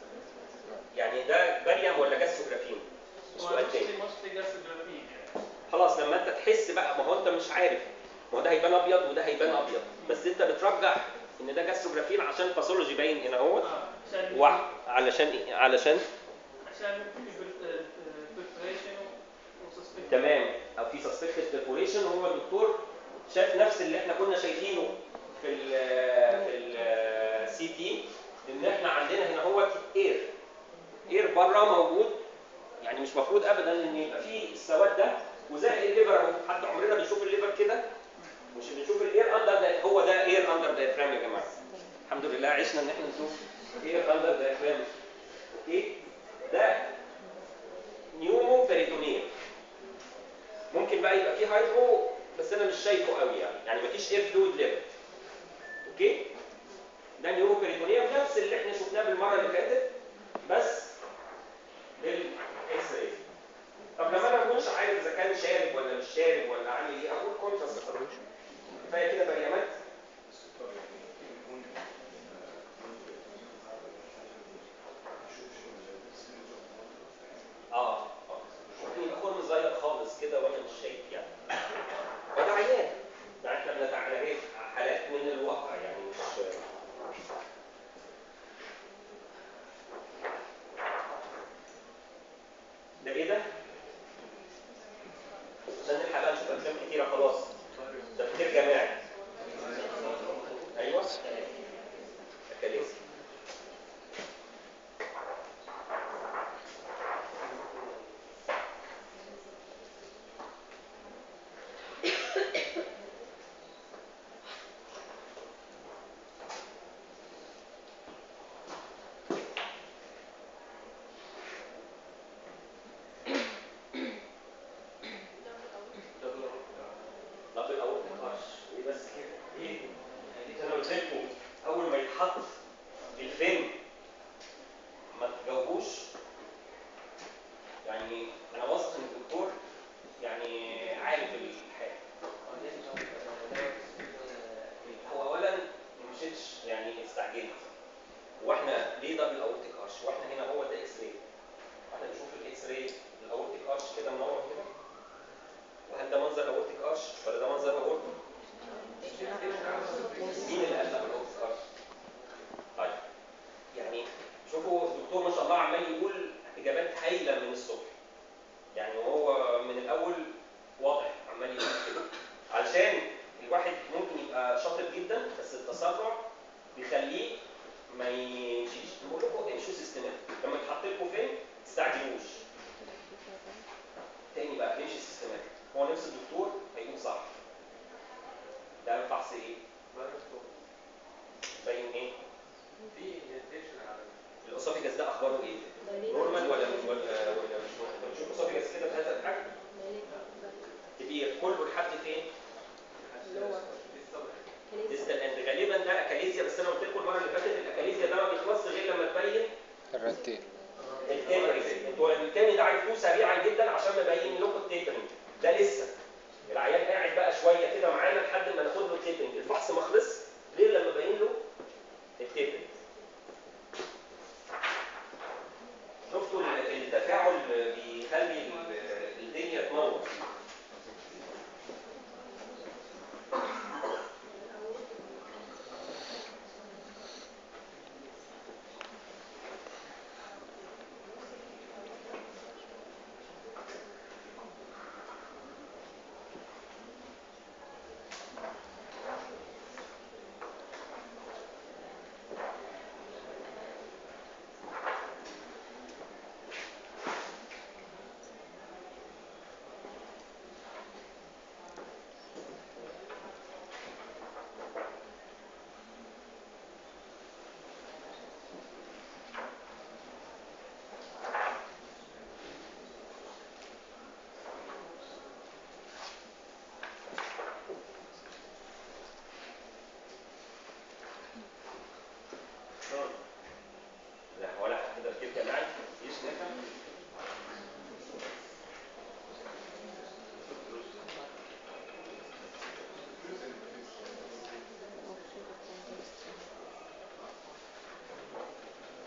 يعني ده باريم ولا جاسوجرافين Well, سؤال mostly, تاني mostly gastrography. yeah. خلاص لما انت تحس بقى ما هو انت مش عارف ما هو ده هيبان ابيض وده هيبان ابيض بس انت بترجح ان ده جاستروجرافين عشان الباثولوجي باين هنا اهو آه، عشان وعلشان ايه علشان عشان فلتريشن وسسبكت تمام او في سسبكتد بيرفوريشن هو الدكتور شاف نفس اللي احنا كنا شايفينه في ال في السي تي ان احنا عندنا هنا هو اير اير بره موجود يعني مش مفروض ابدا ان يبقى فيه السواد ده وزي الليفر اهو حد عمرنا بنشوف الليفر كده مش بنشوف الاير اندر ده هو ده اير اندر دايفرام يا جماعه الحمد لله عشنا ان احنا نشوف اير اندر دايفرام اوكي ده نيومو بيريتونيل ممكن بقى يبقى فيه هايدرو بس انا مش شايفه قوي يعني يعني مفيش اير فلويد ليفل اوكي ده نيورو بيريتونيوم نفس اللي احنا شفناه بالمره اللي فاتت بس بالاكس راي طب لما انا ما كنتش عارف اذا كان شارب ولا مش شارب ولا عامل ايه اقول كونتراست كفايه كده بريامات اه اه ممكن يبقى خرم صغير خالص كده وانا مش شايف يعني وده عيان يعني احنا بنتعامل حالات من الواقع يعني مش ده ايه ده؟ عشان نلحق بقى نشوف افلام كتيره خلاص تفكير جماعي ايوه اكاليسي طب الاول نقاش ايه بس كده ايه انا قلت لكم اول ما يتحط الفيلم ما تجاوبوش يعني انا واثق ان الدكتور يعني عارف الحاجه هو اولا ما مشيتش يعني استعجلت واحنا ليه دبل اورتيك ارش واحنا هنا هو ده اكس راي واحنا بنشوف الاكس راي الاورتيك ارش كده منور كده وهل ده منظر اورتيك ارش ولا ده منظر اورتيك مين اللي قال لك الاورتيك ارش طيب يعني شوفوا الدكتور ما شاء الله عمال يقول اجابات هايله من الصبح يعني هو من الاول واضح عمال يقول كده علشان الواحد ممكن يبقى شاطر جدا بس التسرع بيخليه ما يمشيش نقول لكم امشوا سيستمات لما يتحط لكم فين تستعجلوش تاني بقى تمشي سيستمات هو نفس الدكتور هيقول صح ده الفحص ايه؟ باين ايه؟ في اندنتيشن على الاسوفيجاس ده اخباره ايه؟ نورمال ولا ولا ولا مش نورمال؟ بنشوف اسوفيجاس كده بهذا الحجم كبير كله لحد فين؟ ديستال اند غالبا ده اكاليزيا بس انا قلت لكم المره اللي فاتت الاكاليزيا ده ما بيخلصش غير لما تبين الرتين التيبرنج انتوا التاني ده عرفتوه سريعا جدا عشان مبين لكم التيبرنج ده لسه العيان قاعد بقى شويه كده معانا لحد ما ناخد له التيبرنج الفحص ما خلص غير لما ابين له التيبرنج شفتوا ال- التفاعل بيخلي ال- الدنيا تنور لا ولا حد تفكير جماعي مفيش نفع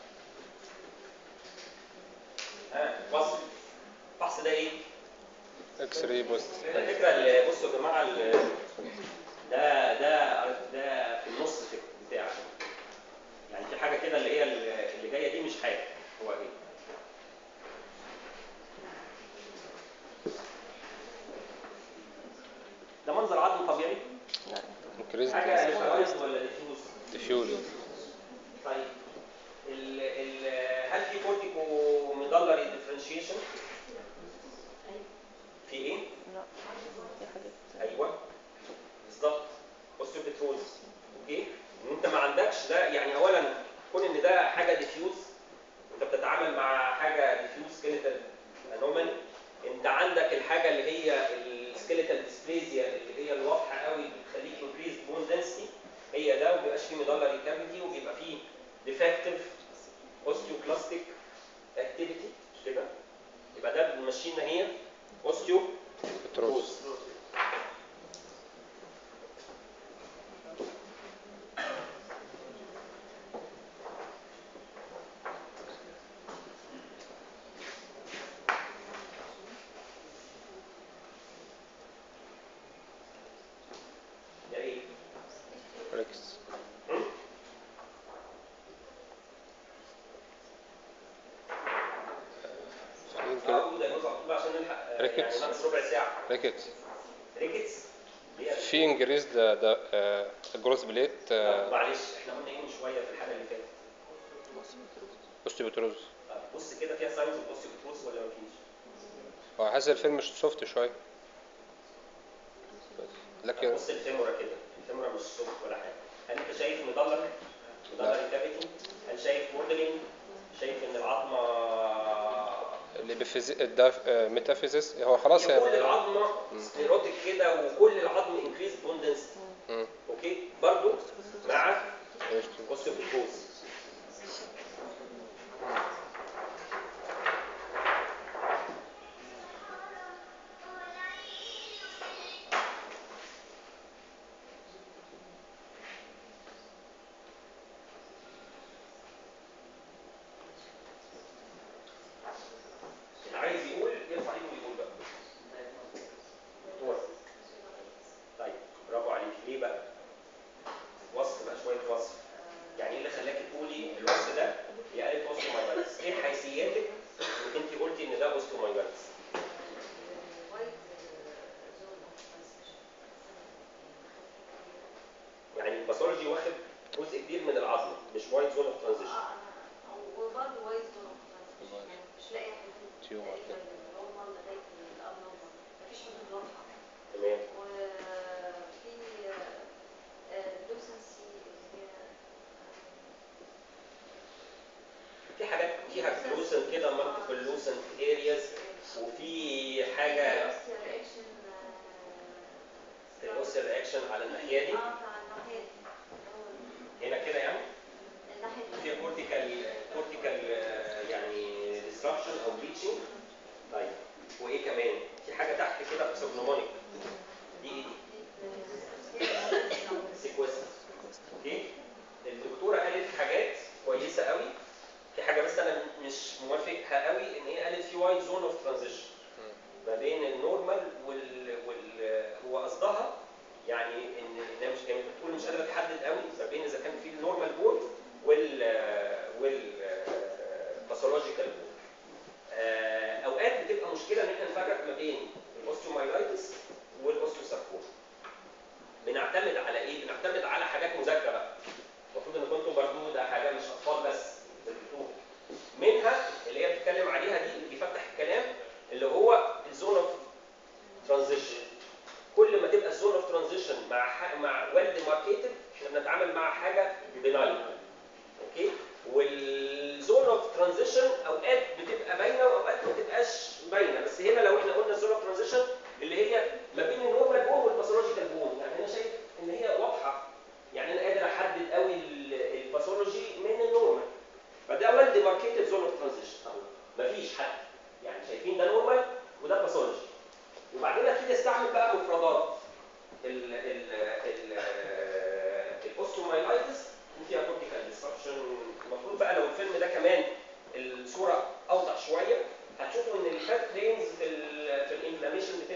ها وصل الفحص ده ايه؟ اكس راي بوست الفكره اللي بصوا يا جماعه ال- ده ده ده في النص في بتاع يعني في حاجه كده اللي هي اللي جايه دي مش حاجه هو ايه ده منظر عظم طبيعي انكريز حاجه لوكالايزد ولا ديفيوز ديفيوز طيب ال ال هل في كورتيكو ميدالري ديفرنشيشن في ايه ايوه بالظبط اوستيوبيتروز اوكي ان انت ما عندكش ده يعني اولا كون ان ده حاجه ديفيوز انت بتتعامل مع حاجه ديفيوز سكيلتال انومالي انت عندك الحاجه اللي هي السكيلتال ديسبليزيا اللي هي الواضحه قوي اللي بتخليك انكريز بون دنسيتي هي ده وما بيبقاش فيه ميدالري كافيتي وبيبقى فيه ديفكتيف اوستيوكلاستيك اكتيفيتي مش كده؟ يبقى ده بنمشيه ان هي اوستيو بتروز ده ايه؟ ريكس هم؟ في انكر- اقول ده جزء على طول عشان نلحق آه، يعني ريكتس. ناقص ربع ساعه ريكتس ريكتس دي أنا- في انكريز ده ده جروس بليت طب معلش احنا قلنا ايه من شويه في الحاجه اللي فاتت اوستيوبتروز طب بص كده فيها ساينز اوف اوستيوبروس ولا مفيش؟ هو حاسس الفيلم مش سوفت شويه بس طب لكن بص الفيمورا كده الفيمورا مش سوفت ولا حاجه هل انت شايف مدلر مدلر كافيتي هل شايف موديلنج شايف ان العظمه اللي بفيزي ده ميتافيزيس هو خلاص كل يعني العظمه سكليروتيك كده وكل العظم انكريز بون دنسيتي مم. اوكي برضو مع إيش؟ اوستيوبروس اللي عايز يقول يرفع ايده ويقول بقى دكتور طيب برافو عليك ليه بقى؟ وصف بقى شويه وصف يعني ايه اللي خلاكي تقولي الوصف ده هي قالت اوستومايلايتس ايه حيثياتك انك انت قلتي ان ده اوستومايلايتس يعني الباثولوجي واخد جزء كبير من العظمه مش وايد زون اوف ترانزيشن وبرضه وايد يعني مش لاقي حدود تيومر تقريبا كده. من النورمال لغايه الابنورمال مفيش حدود واضحه تمام وفي لوسنسي اللي هي في حاجات فيها لوسن كده مالتيبل لوسن ارياز وفي حاجه رياكشن الاوسيال رياكشن على الناحيه دي اه بتاع الناحيه دي هو هنا كده يعني الناحيه دي فيها كورتيكال كورتيكال يعني ديستراكشن او بليتشنج طيب وايه كمان في حاجه تحت كده بسوبنومونيك دي ايه دي سيكويستر اوكي الدكتوره قالت حاجات كويسه قوي في حاجه بس انا مش موافقها قوي ان هي قالت في وايد زون اوف ترانزيشن ما بين النورمال وال, وال... هو قصدها يعني ان انها مش كانت بتقول مش قادره تحدد قوي ما بين اذا كان في النورمال بون وال وال باثولوجيكال بون اوقات بتبقى مشكله ان احنا نفرق ما بين الاوستيومايلايتس والاوستيوساركوما بنعتمد على ايه؟ بنعتمد على حاجات مذاكره بقى المفروض ان كنتم برضو ده حاجه مش اطفال بس ذاكرتوها منها اللي هي بتتكلم عليها دي اللي بيفتح الكلام اللي هو الزون اوف ترانزيشن كل ما تبقى الزون اوف ترانزيشن مع ح... مع ويل ديماركيتد احنا بنتعامل مع حاجه بناين اوكي والزون اوف ترانزيشن اوقات بتبقى باينه واوقات ما بتبقاش باينه بس هنا لو احنا قلنا الزون اوف ترانزيشن اللي هي ما بين النورمال بون والباثولوجيكال بون يعني انا شايف ان هي واضحه يعني انا قادر احدد قوي ال- الباثولوجي من النورمال فده ويل ديماركيتد زون اوف ترانزيشن اهو مفيش حد يعني شايفين ده نورمال وده باثولوجي وبعدين ابتدي استعمل بقى مفردات ال ال ال الاوستومايلايتس فيها كورتيكال ديستركشن المفروض بقى لو الفيلم ده كمان الصوره اوضح شويه هتشوفوا ان الفات برينز في ال في الانفلاميشن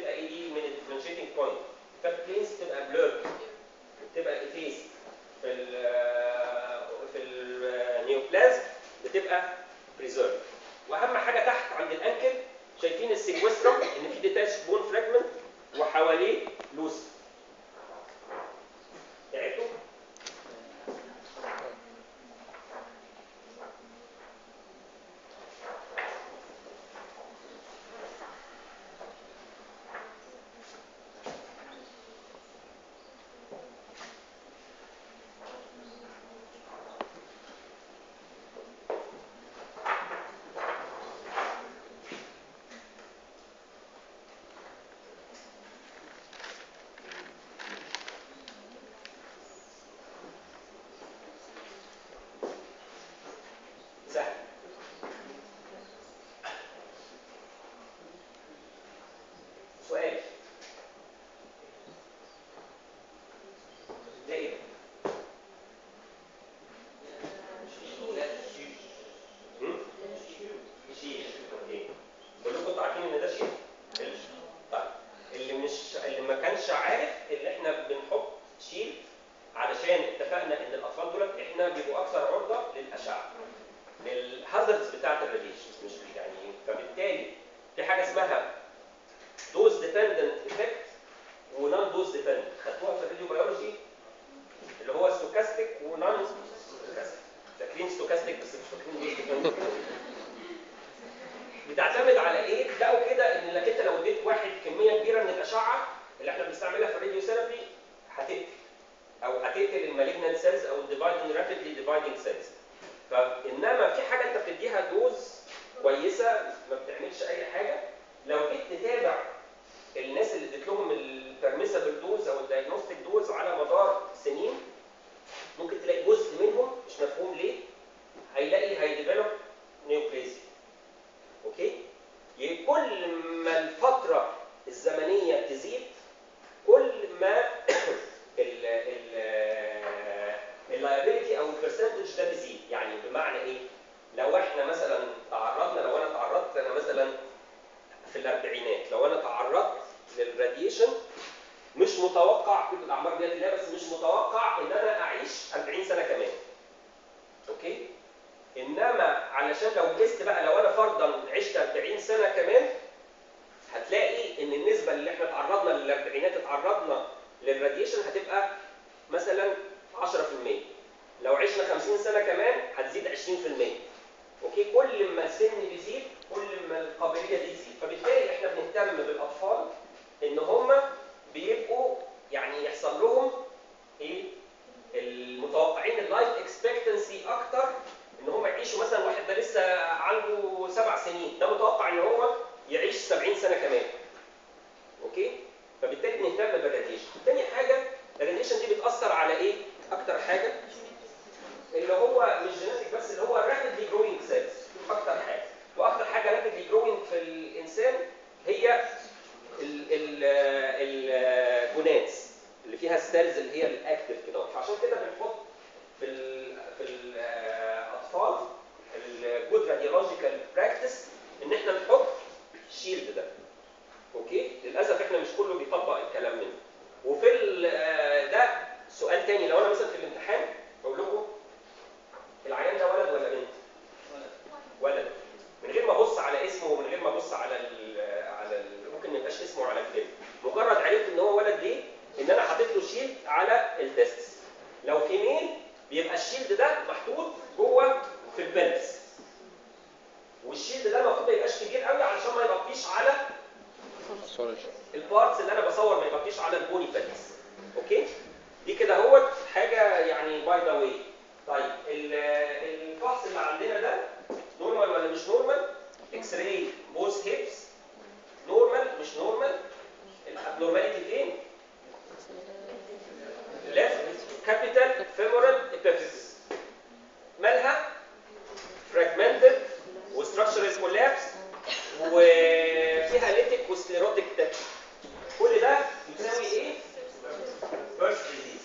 انترفيس في ال في النيوبلازم بتبقى بريزيرف واهم حاجه تحت عند الانكل شايفين السيكوسترم ان في ديتاش بون فراجمنت وحواليه لوس تعبتوا؟ سهل سؤال ده ايه؟ هم؟ شيل اوكي كلكم كنتوا عارفين ان ده شيل؟ طيب اللي مش اللي ما كانش عارف ان احنا بنحط شيل علشان اتفقنا ان الاطفال دول احنا بيبقوا اكثر عرضه للاشعه للهازردز بتاعت الراديشن مش يعني فبالتالي في حاجه اسمها دوز ديبندنت افكت ونون دوز ديبندنت خدتوها في الراديو بيولوجي اللي هو ستوكاستيك ونون ستوكاستيك فاكرين ستوكاستيك بس مش فاكرين دوز ديبندنت بتعتمد على ايه؟ لقوا كده ان انك انت لو اديت واحد كميه كبيره من الاشعه اللي احنا بنستعملها في الراديو ثيرابي هتقتل او هتقتل المالجنت سيلز او الديفايدنج رابيدلي ديفايدنج سيلز فانما في حاجه انت بتديها دوز كويسه ما بتعملش اي حاجه لو جيت تتابع الناس اللي اديت لهم البرميسبل دوز او الدايجنوستيك دوز على مدار سنين ممكن تلاقي جزء منهم مش مفهوم ليه هيلاقي هيديفلوب نيوبليزيا اوكي ي- كل ما الفتره الزمنيه تزيد كل ما ال ال اللايبيلتي او البرسنتج ده بيزيد يعني بمعنى ايه؟ لو احنا مثلا تعرضنا لو انا تعرضت انا مثلا في الاربعينات لو انا تعرضت للراديشن مش متوقع كل الاعمار ديت لا بس مش متوقع ان انا اعيش 40 سنه كمان. اوكي؟ انما علشان لو قست بقى لو انا فرضا عشت 40 سنه كمان هتلاقي ان النسبه اللي احنا تعرضنا للاربعينات اتعرضنا للراديشن هتبقى مثلا 10% لو عشنا 50 سنه كمان هتزيد 20% اوكي كل ما السن بيزيد كل ما القابليه دي تزيد فبالتالي احنا بنهتم بالاطفال ان هم بيبقوا يعني يحصل لهم ايه المتوقعين اللايف اكسبكتنسي اكتر ان هم يعيشوا مثلا واحد ده لسه عنده سبع سنين ده متوقع ان هو يعيش 70 سنه كمان اوكي فبالتالي بنهتم بالراديشن تاني حاجه الراديشن دي بتاثر على ايه اكتر حاجه اللي هو مش جينيتك بس اللي هو رابيدلي جروينج سيلز اكتر حاجه واكتر حاجه رابيدلي جروينج في الانسان هي الجوناتس اللي فيها السيلز اللي هي الاكتف كده فعشان كده بنحط في ال في الاطفال الجود راديولوجيكال براكتس ان احنا نحط شيلد ده اوكي للاسف احنا مش كله بيطبق الكلام منه وفي ال- آه، ده سؤال تاني لو انا مثلا في الامتحان بقول لكم العيان ده ولد ولا بنت؟ ولد من غير ما ابص على اسمه ومن غير ما ابص على ال على ال ممكن ما يبقاش اسمه على الفيلم مجرد عرفت ان هو ولد ليه؟ ان انا حاطط له شيلد على التستس لو فيميل بيبقى الشيلد ده محطوط جوه في البلس والشيلد ده المفروض ما يبقاش كبير قوي علشان ما يغطيش على سوري البارتس اللي انا بصور ما يغطيش على البوني فاتس اوكي دي كده هو حاجه يعني باي ذا واي طيب ال- الفحص اللي عندنا ده نورمال ولا مش نورمال اكس راي بوث هيبس نورمال مش نورمال الابنورماليتي فين ليفت كابيتال فيمورال ابيفيسيس مالها فراجمنتد وستراكشرال كولابس وفيها ليتك وسكليروتيك تك كل ده يساوي ايه؟ بيرث ديزيز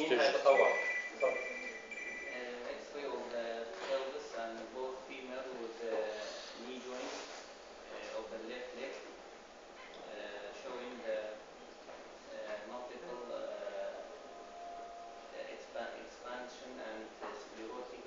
مين هيتطوع؟ اتفضل. Uh, X-ray of the pelvis and both female with uh, knee joint uh, of the left leg, uh, showing the uh, multiple uh, expa- expansion and uh, sclerotic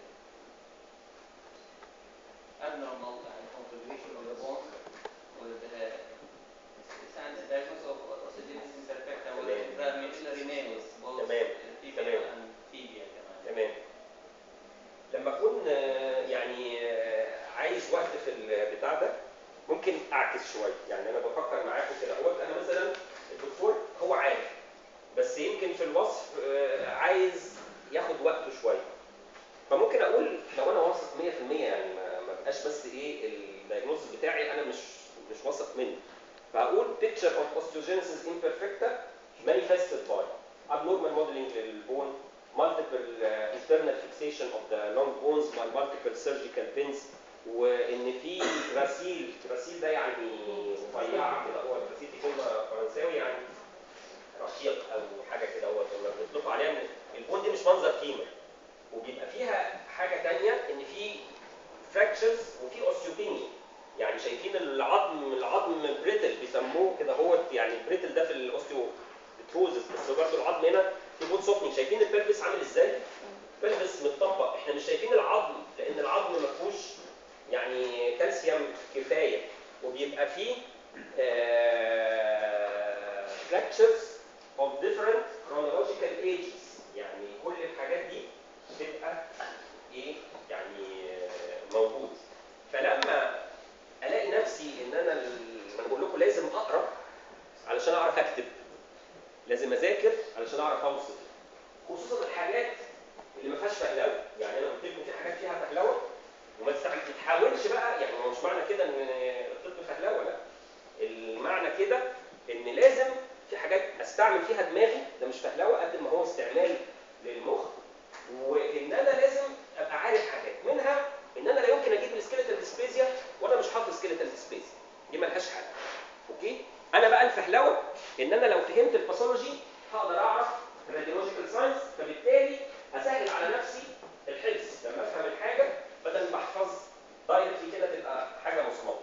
uh, abnormal uh, configuration of the bone with uh, it's an diagnosis of osteogenesis imperfecta with تمام. intramedullary nails both تمام. uh, tibia تمام. and tibia كمان. تمام لما اكون آه، يعني آه، عايز وقت في البتاع ده ممكن اعكس شويه يعني انا بفكر معاكم كده هو انا مثلا الدكتور هو عارف بس يمكن في الوصف آه، عايز ياخد وقته شويه فممكن اقول لو انا واثق 100% يعني ما ما بقاش بس ايه الدايجنوستس بتاعي انا مش مش واثق منه فهقول picture of osteogenesis imperfecta manifested by abnormal modeling للبون multiple uh, internal fixation of the long bones by multiple surgical pins وان في غسيل غسيل ده يعني رفيعه كده هو الغسيل دي كلمه فرنساوي يعني رشيق او حاجه كده هو كنا بنطلقوا عليها ان البون دي مش منظر كيمة وبيبقى فيها حاجه تانية ان في fractures وفي اوستيوبينيا يعني شايفين العظم العظم بريتل بيسموه كده هو يعني البريتل ده في الاوستيو بتروزس بس برضه العظم هنا في بون سوفنينج شايفين البلبس عامل ازاي؟ البلبس متطبق احنا مش شايفين العظم لان العظم ما فيهوش يعني كالسيوم كفايه وبيبقى فيه fractures of different chronological ages يعني كل الحاجات دي بتبقى ايه يعني آه، موجود فلما الاقي نفسي ان انا ال- ما انا بقول لكم لازم اقرا علشان اعرف اكتب لازم اذاكر علشان اعرف اوصف خصوصا الحاجات اللي ما فيهاش فهلوه يعني انا قلت لكم في حاجات فيها فهلوه وما تستعمل- ما تحاولش بقى يعني ما هو مش معنى كده ان الطب فهلوه لا المعنى كده ان لازم في حاجات استعمل فيها دماغي ده مش فهلوه قد ما هو استعمال للمخ وان انا لازم ابقى عارف حاجات منها ان انا لا يمكن اجيب السكيلتال ديسبليزيا وانا مش حافظ سكيلتال ديسبليزيا دي ملهاش حل اوكي انا بقى الفهلوه ان انا لو فهمت الباثولوجي هقدر اعرف الراديولوجيكال ساينس فبالتالي اسهل على نفسي الحفظ لما افهم الحاجه بدل ما احفظ دايركتلي كده تبقى حاجه مصممه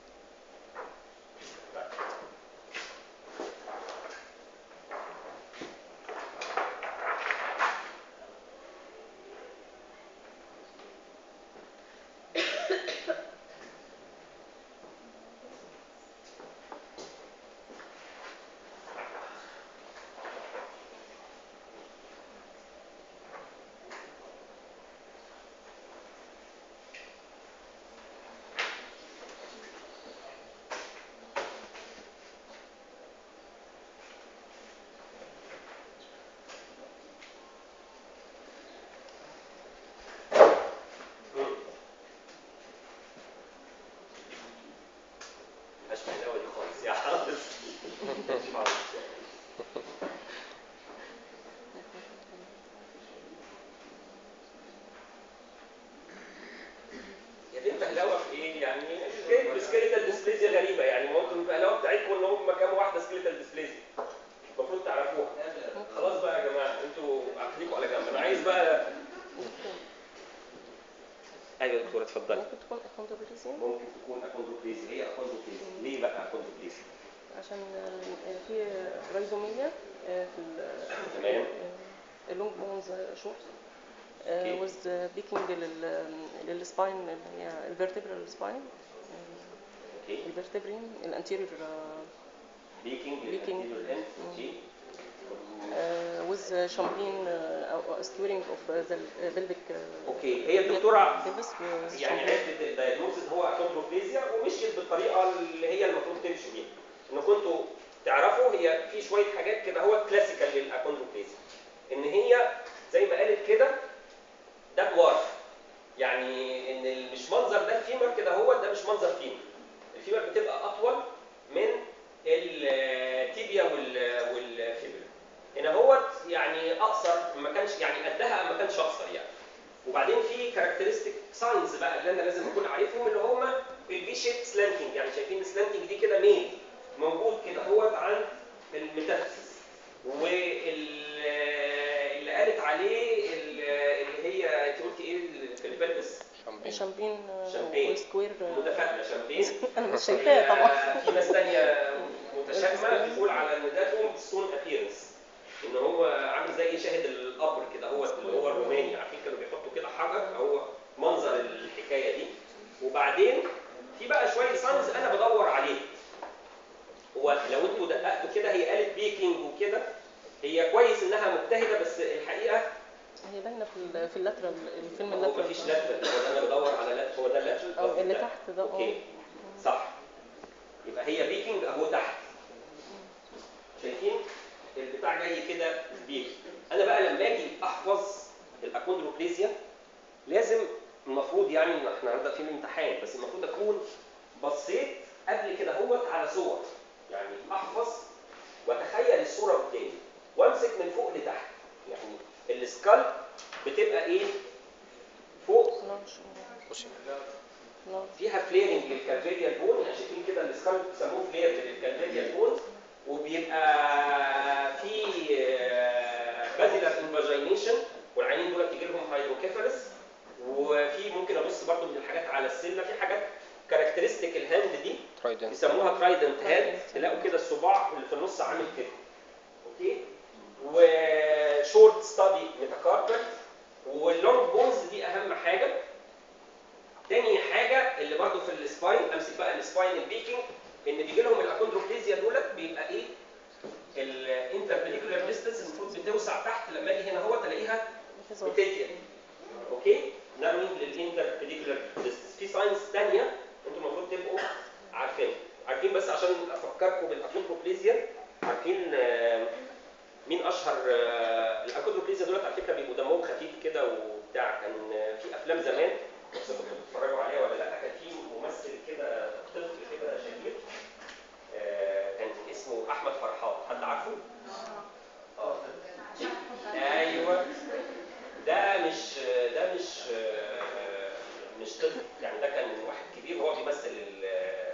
مش فهلوه دي خالص يا حافظ حاضر. يا بنت فهلوه في ايه يعني جايب سكيلتال ديسبليزيا غريبه يعني ما انتم الفهلوه بتاعتكم ان هم كام واحده سكيلتال ديسبليزيا المفروض تعرفوها خلاص بقى يا جماعه انتوا خليكوا على جنب انا عايز بقى ايوه يا دكتوره اتفضلي ممكن تكون اكوندوبليزيا ممكن تكون اكوندروبليزيا هي اكوندروبليزيا ليه بقى اكوندروبليزيا عشان آه، في رايزوميا آه، في ال- تمام. آه، اللونج بونز شورت أوكي. وز بيكينج للسباين اللي هي الفيرتبرال سباين اوكي الفيرتبرين الانتيريور ليكينج Leaking. للانتيريور اند اوكي وز شامبين او ستورينج اوف ذا بلبك اوكي هي الدكتوره بلبس يعني عرفت الدايجنوستس هو اكوندروبليزيا ومشيت بالطريقه اللي هي المفروض تمشي بيها ان كنتوا تعرفوا هي في شويه حاجات كده هو كلاسيكال للاكوندروبليزيا ان هي زي ما قالت كده ده دوارف يعني ان ال- مش منظر ده الفيمر كده هو ده مش منظر فيمر الفيمر بتبقى اطول من التيبيا وال- والفيبر هنا هو يعني اقصر ما كانش يعني قدها ما كانش اقصر يعني وبعدين في كاركترستيك ساينز بقى اللي انا لازم اكون عارفهم اللي هم الفي شيب سلانتنج يعني شايفين السلانتنج دي كده ميل موجود كده هو عند الميتافيزيس اللي قالت عليه ال- اللي هي انت قلتي ايه في البلبس شامبين شامبين آه، شامبين. وسكوير آه، متفائله شامبين انا مش شايفاه طبعا آه، في ناس تانية متشائمة بتقول على ان ده لون ستون ابييرنس ان هو عامل زي شاهد القبر كده هو اللي هو الروماني عارفين كانوا بيحطوا كده حجر هو منظر الحكايه دي وبعدين في بقى شويه ساينز انا بدور عليه هو لو انتوا دققتوا كده هي قالت بيكينج وكده هي كويس انها مجتهده بس الحقيقه هي باينه في ال- في اللاترال الفيلم هو اللاترال مفيش لاترال هو ده انا بدور على لاترال هو ده اللاترال اه اللي تحت ده اه اوكي صح يبقى هي بيكينج اهو تحت شايفين البتاع جاي كده بيك انا بقى لما اجي احفظ الاكوندروبليزيا لازم المفروض يعني إن احنا هنبدا في الامتحان بس المفروض اكون بصيت قبل كده هوت على صور يعني احفظ واتخيل الصوره قدامي وامسك من فوق لتحت يعني السكال بتبقى ايه فوق لارج بصي لارج فيها فليرنج للكالفيريال بون يعني شايفين كده السكال بيسموه فلير للكالفيريال بون وبيبقى في بازيلر انفاجينيشن والعينين دول تيجي لهم هيدروكيفالس وفي ممكن ابص برضو من الحاجات على السنه في حاجات كاركترستيك الهاند دي ترايدنت يسموها ترايدنت هاند تلاقوا كده الصباع اللي في النص عامل كده اوكي وشورت ستادي ميتاكاربل واللونج بونز دي اهم حاجه تاني حاجه اللي برضو في السباين امسك بقى السباين البيكينج ان بيجي لهم الاكوندروبليزيا دولت بيبقى ايه الانتربليكولار ديستنس المفروض بتوسع تحت لما اجي هنا هو تلاقيها بتضيق اوكي نروي للانتربليكولار ديستنس في ساينس ثانيه انتوا المفروض تبقوا عارفين عارفين بس عشان افكركم بالاكوندروبليزيا عارفين آه، مين اشهر آه، الاكوندروبليزيا دولت على فكره بيبقوا دمهم خفيف كده وبتاع كان آه، في افلام زمان مش عارف كنتوا بتتفرجوا عليها ولا لا كان في ممثل كده طفل كده شهير آه، كان اسمه احمد فرحات حد عارفه؟ اه ايوه ده مش ده مش آه، مش طفل يعني ده كان واحد كبير وهو بيمثل ال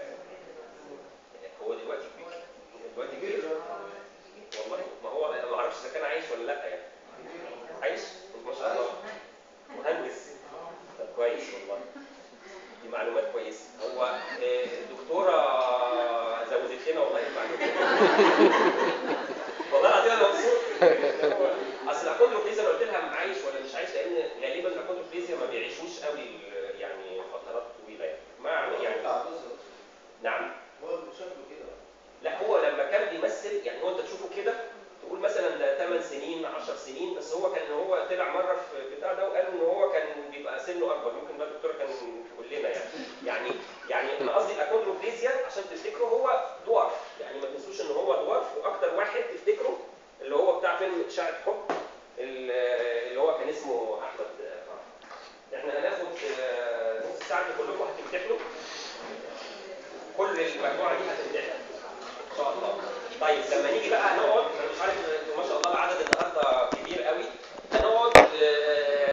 هو دلوقتي كبير دلوقتي كبير والله ما هو ما اعرفش اذا كان عايش ولا لا يعني عايش ما شاء الله مهندس طب كويس والله دي معلومات كويسه هو آه، الدكتوره زودت لنا والله المعلومات والله العظيم انا مبسوط هو اصل الاكوندروبليزيا انا قلت لها عايش ولا مش عايش لان غالبا الاكوندروبليزيا ما بيعيشوش قوي ال- يعني فترات طويله يعني ما يعني نعم شكله كده لا هو لما كان بيمثل يعني هو انت تشوفه كده تقول مثلا ده 8 سنين 10 سنين بس هو كان هو طلع مره في بتاع ده وقال ان هو كان بيبقى سنه اكبر ممكن بقى الدكتور كان يقول لنا يعني يعني يعني انا قصدي الاكوندروبليزيا عشان تفتكروا هو دوارف يعني ما تنسوش ان هو دوارف واكتر واحد تفتكره اللي هو بتاع فيلم اشاعه حب ال- اللي هو كان اسمه احمد فرح. احنا هناخد آه، نص ساعه دي كلكم هتمتحنوا كل المجموعه دي هتمتحن ان شاء الله طيب لما نيجي بقى نقعد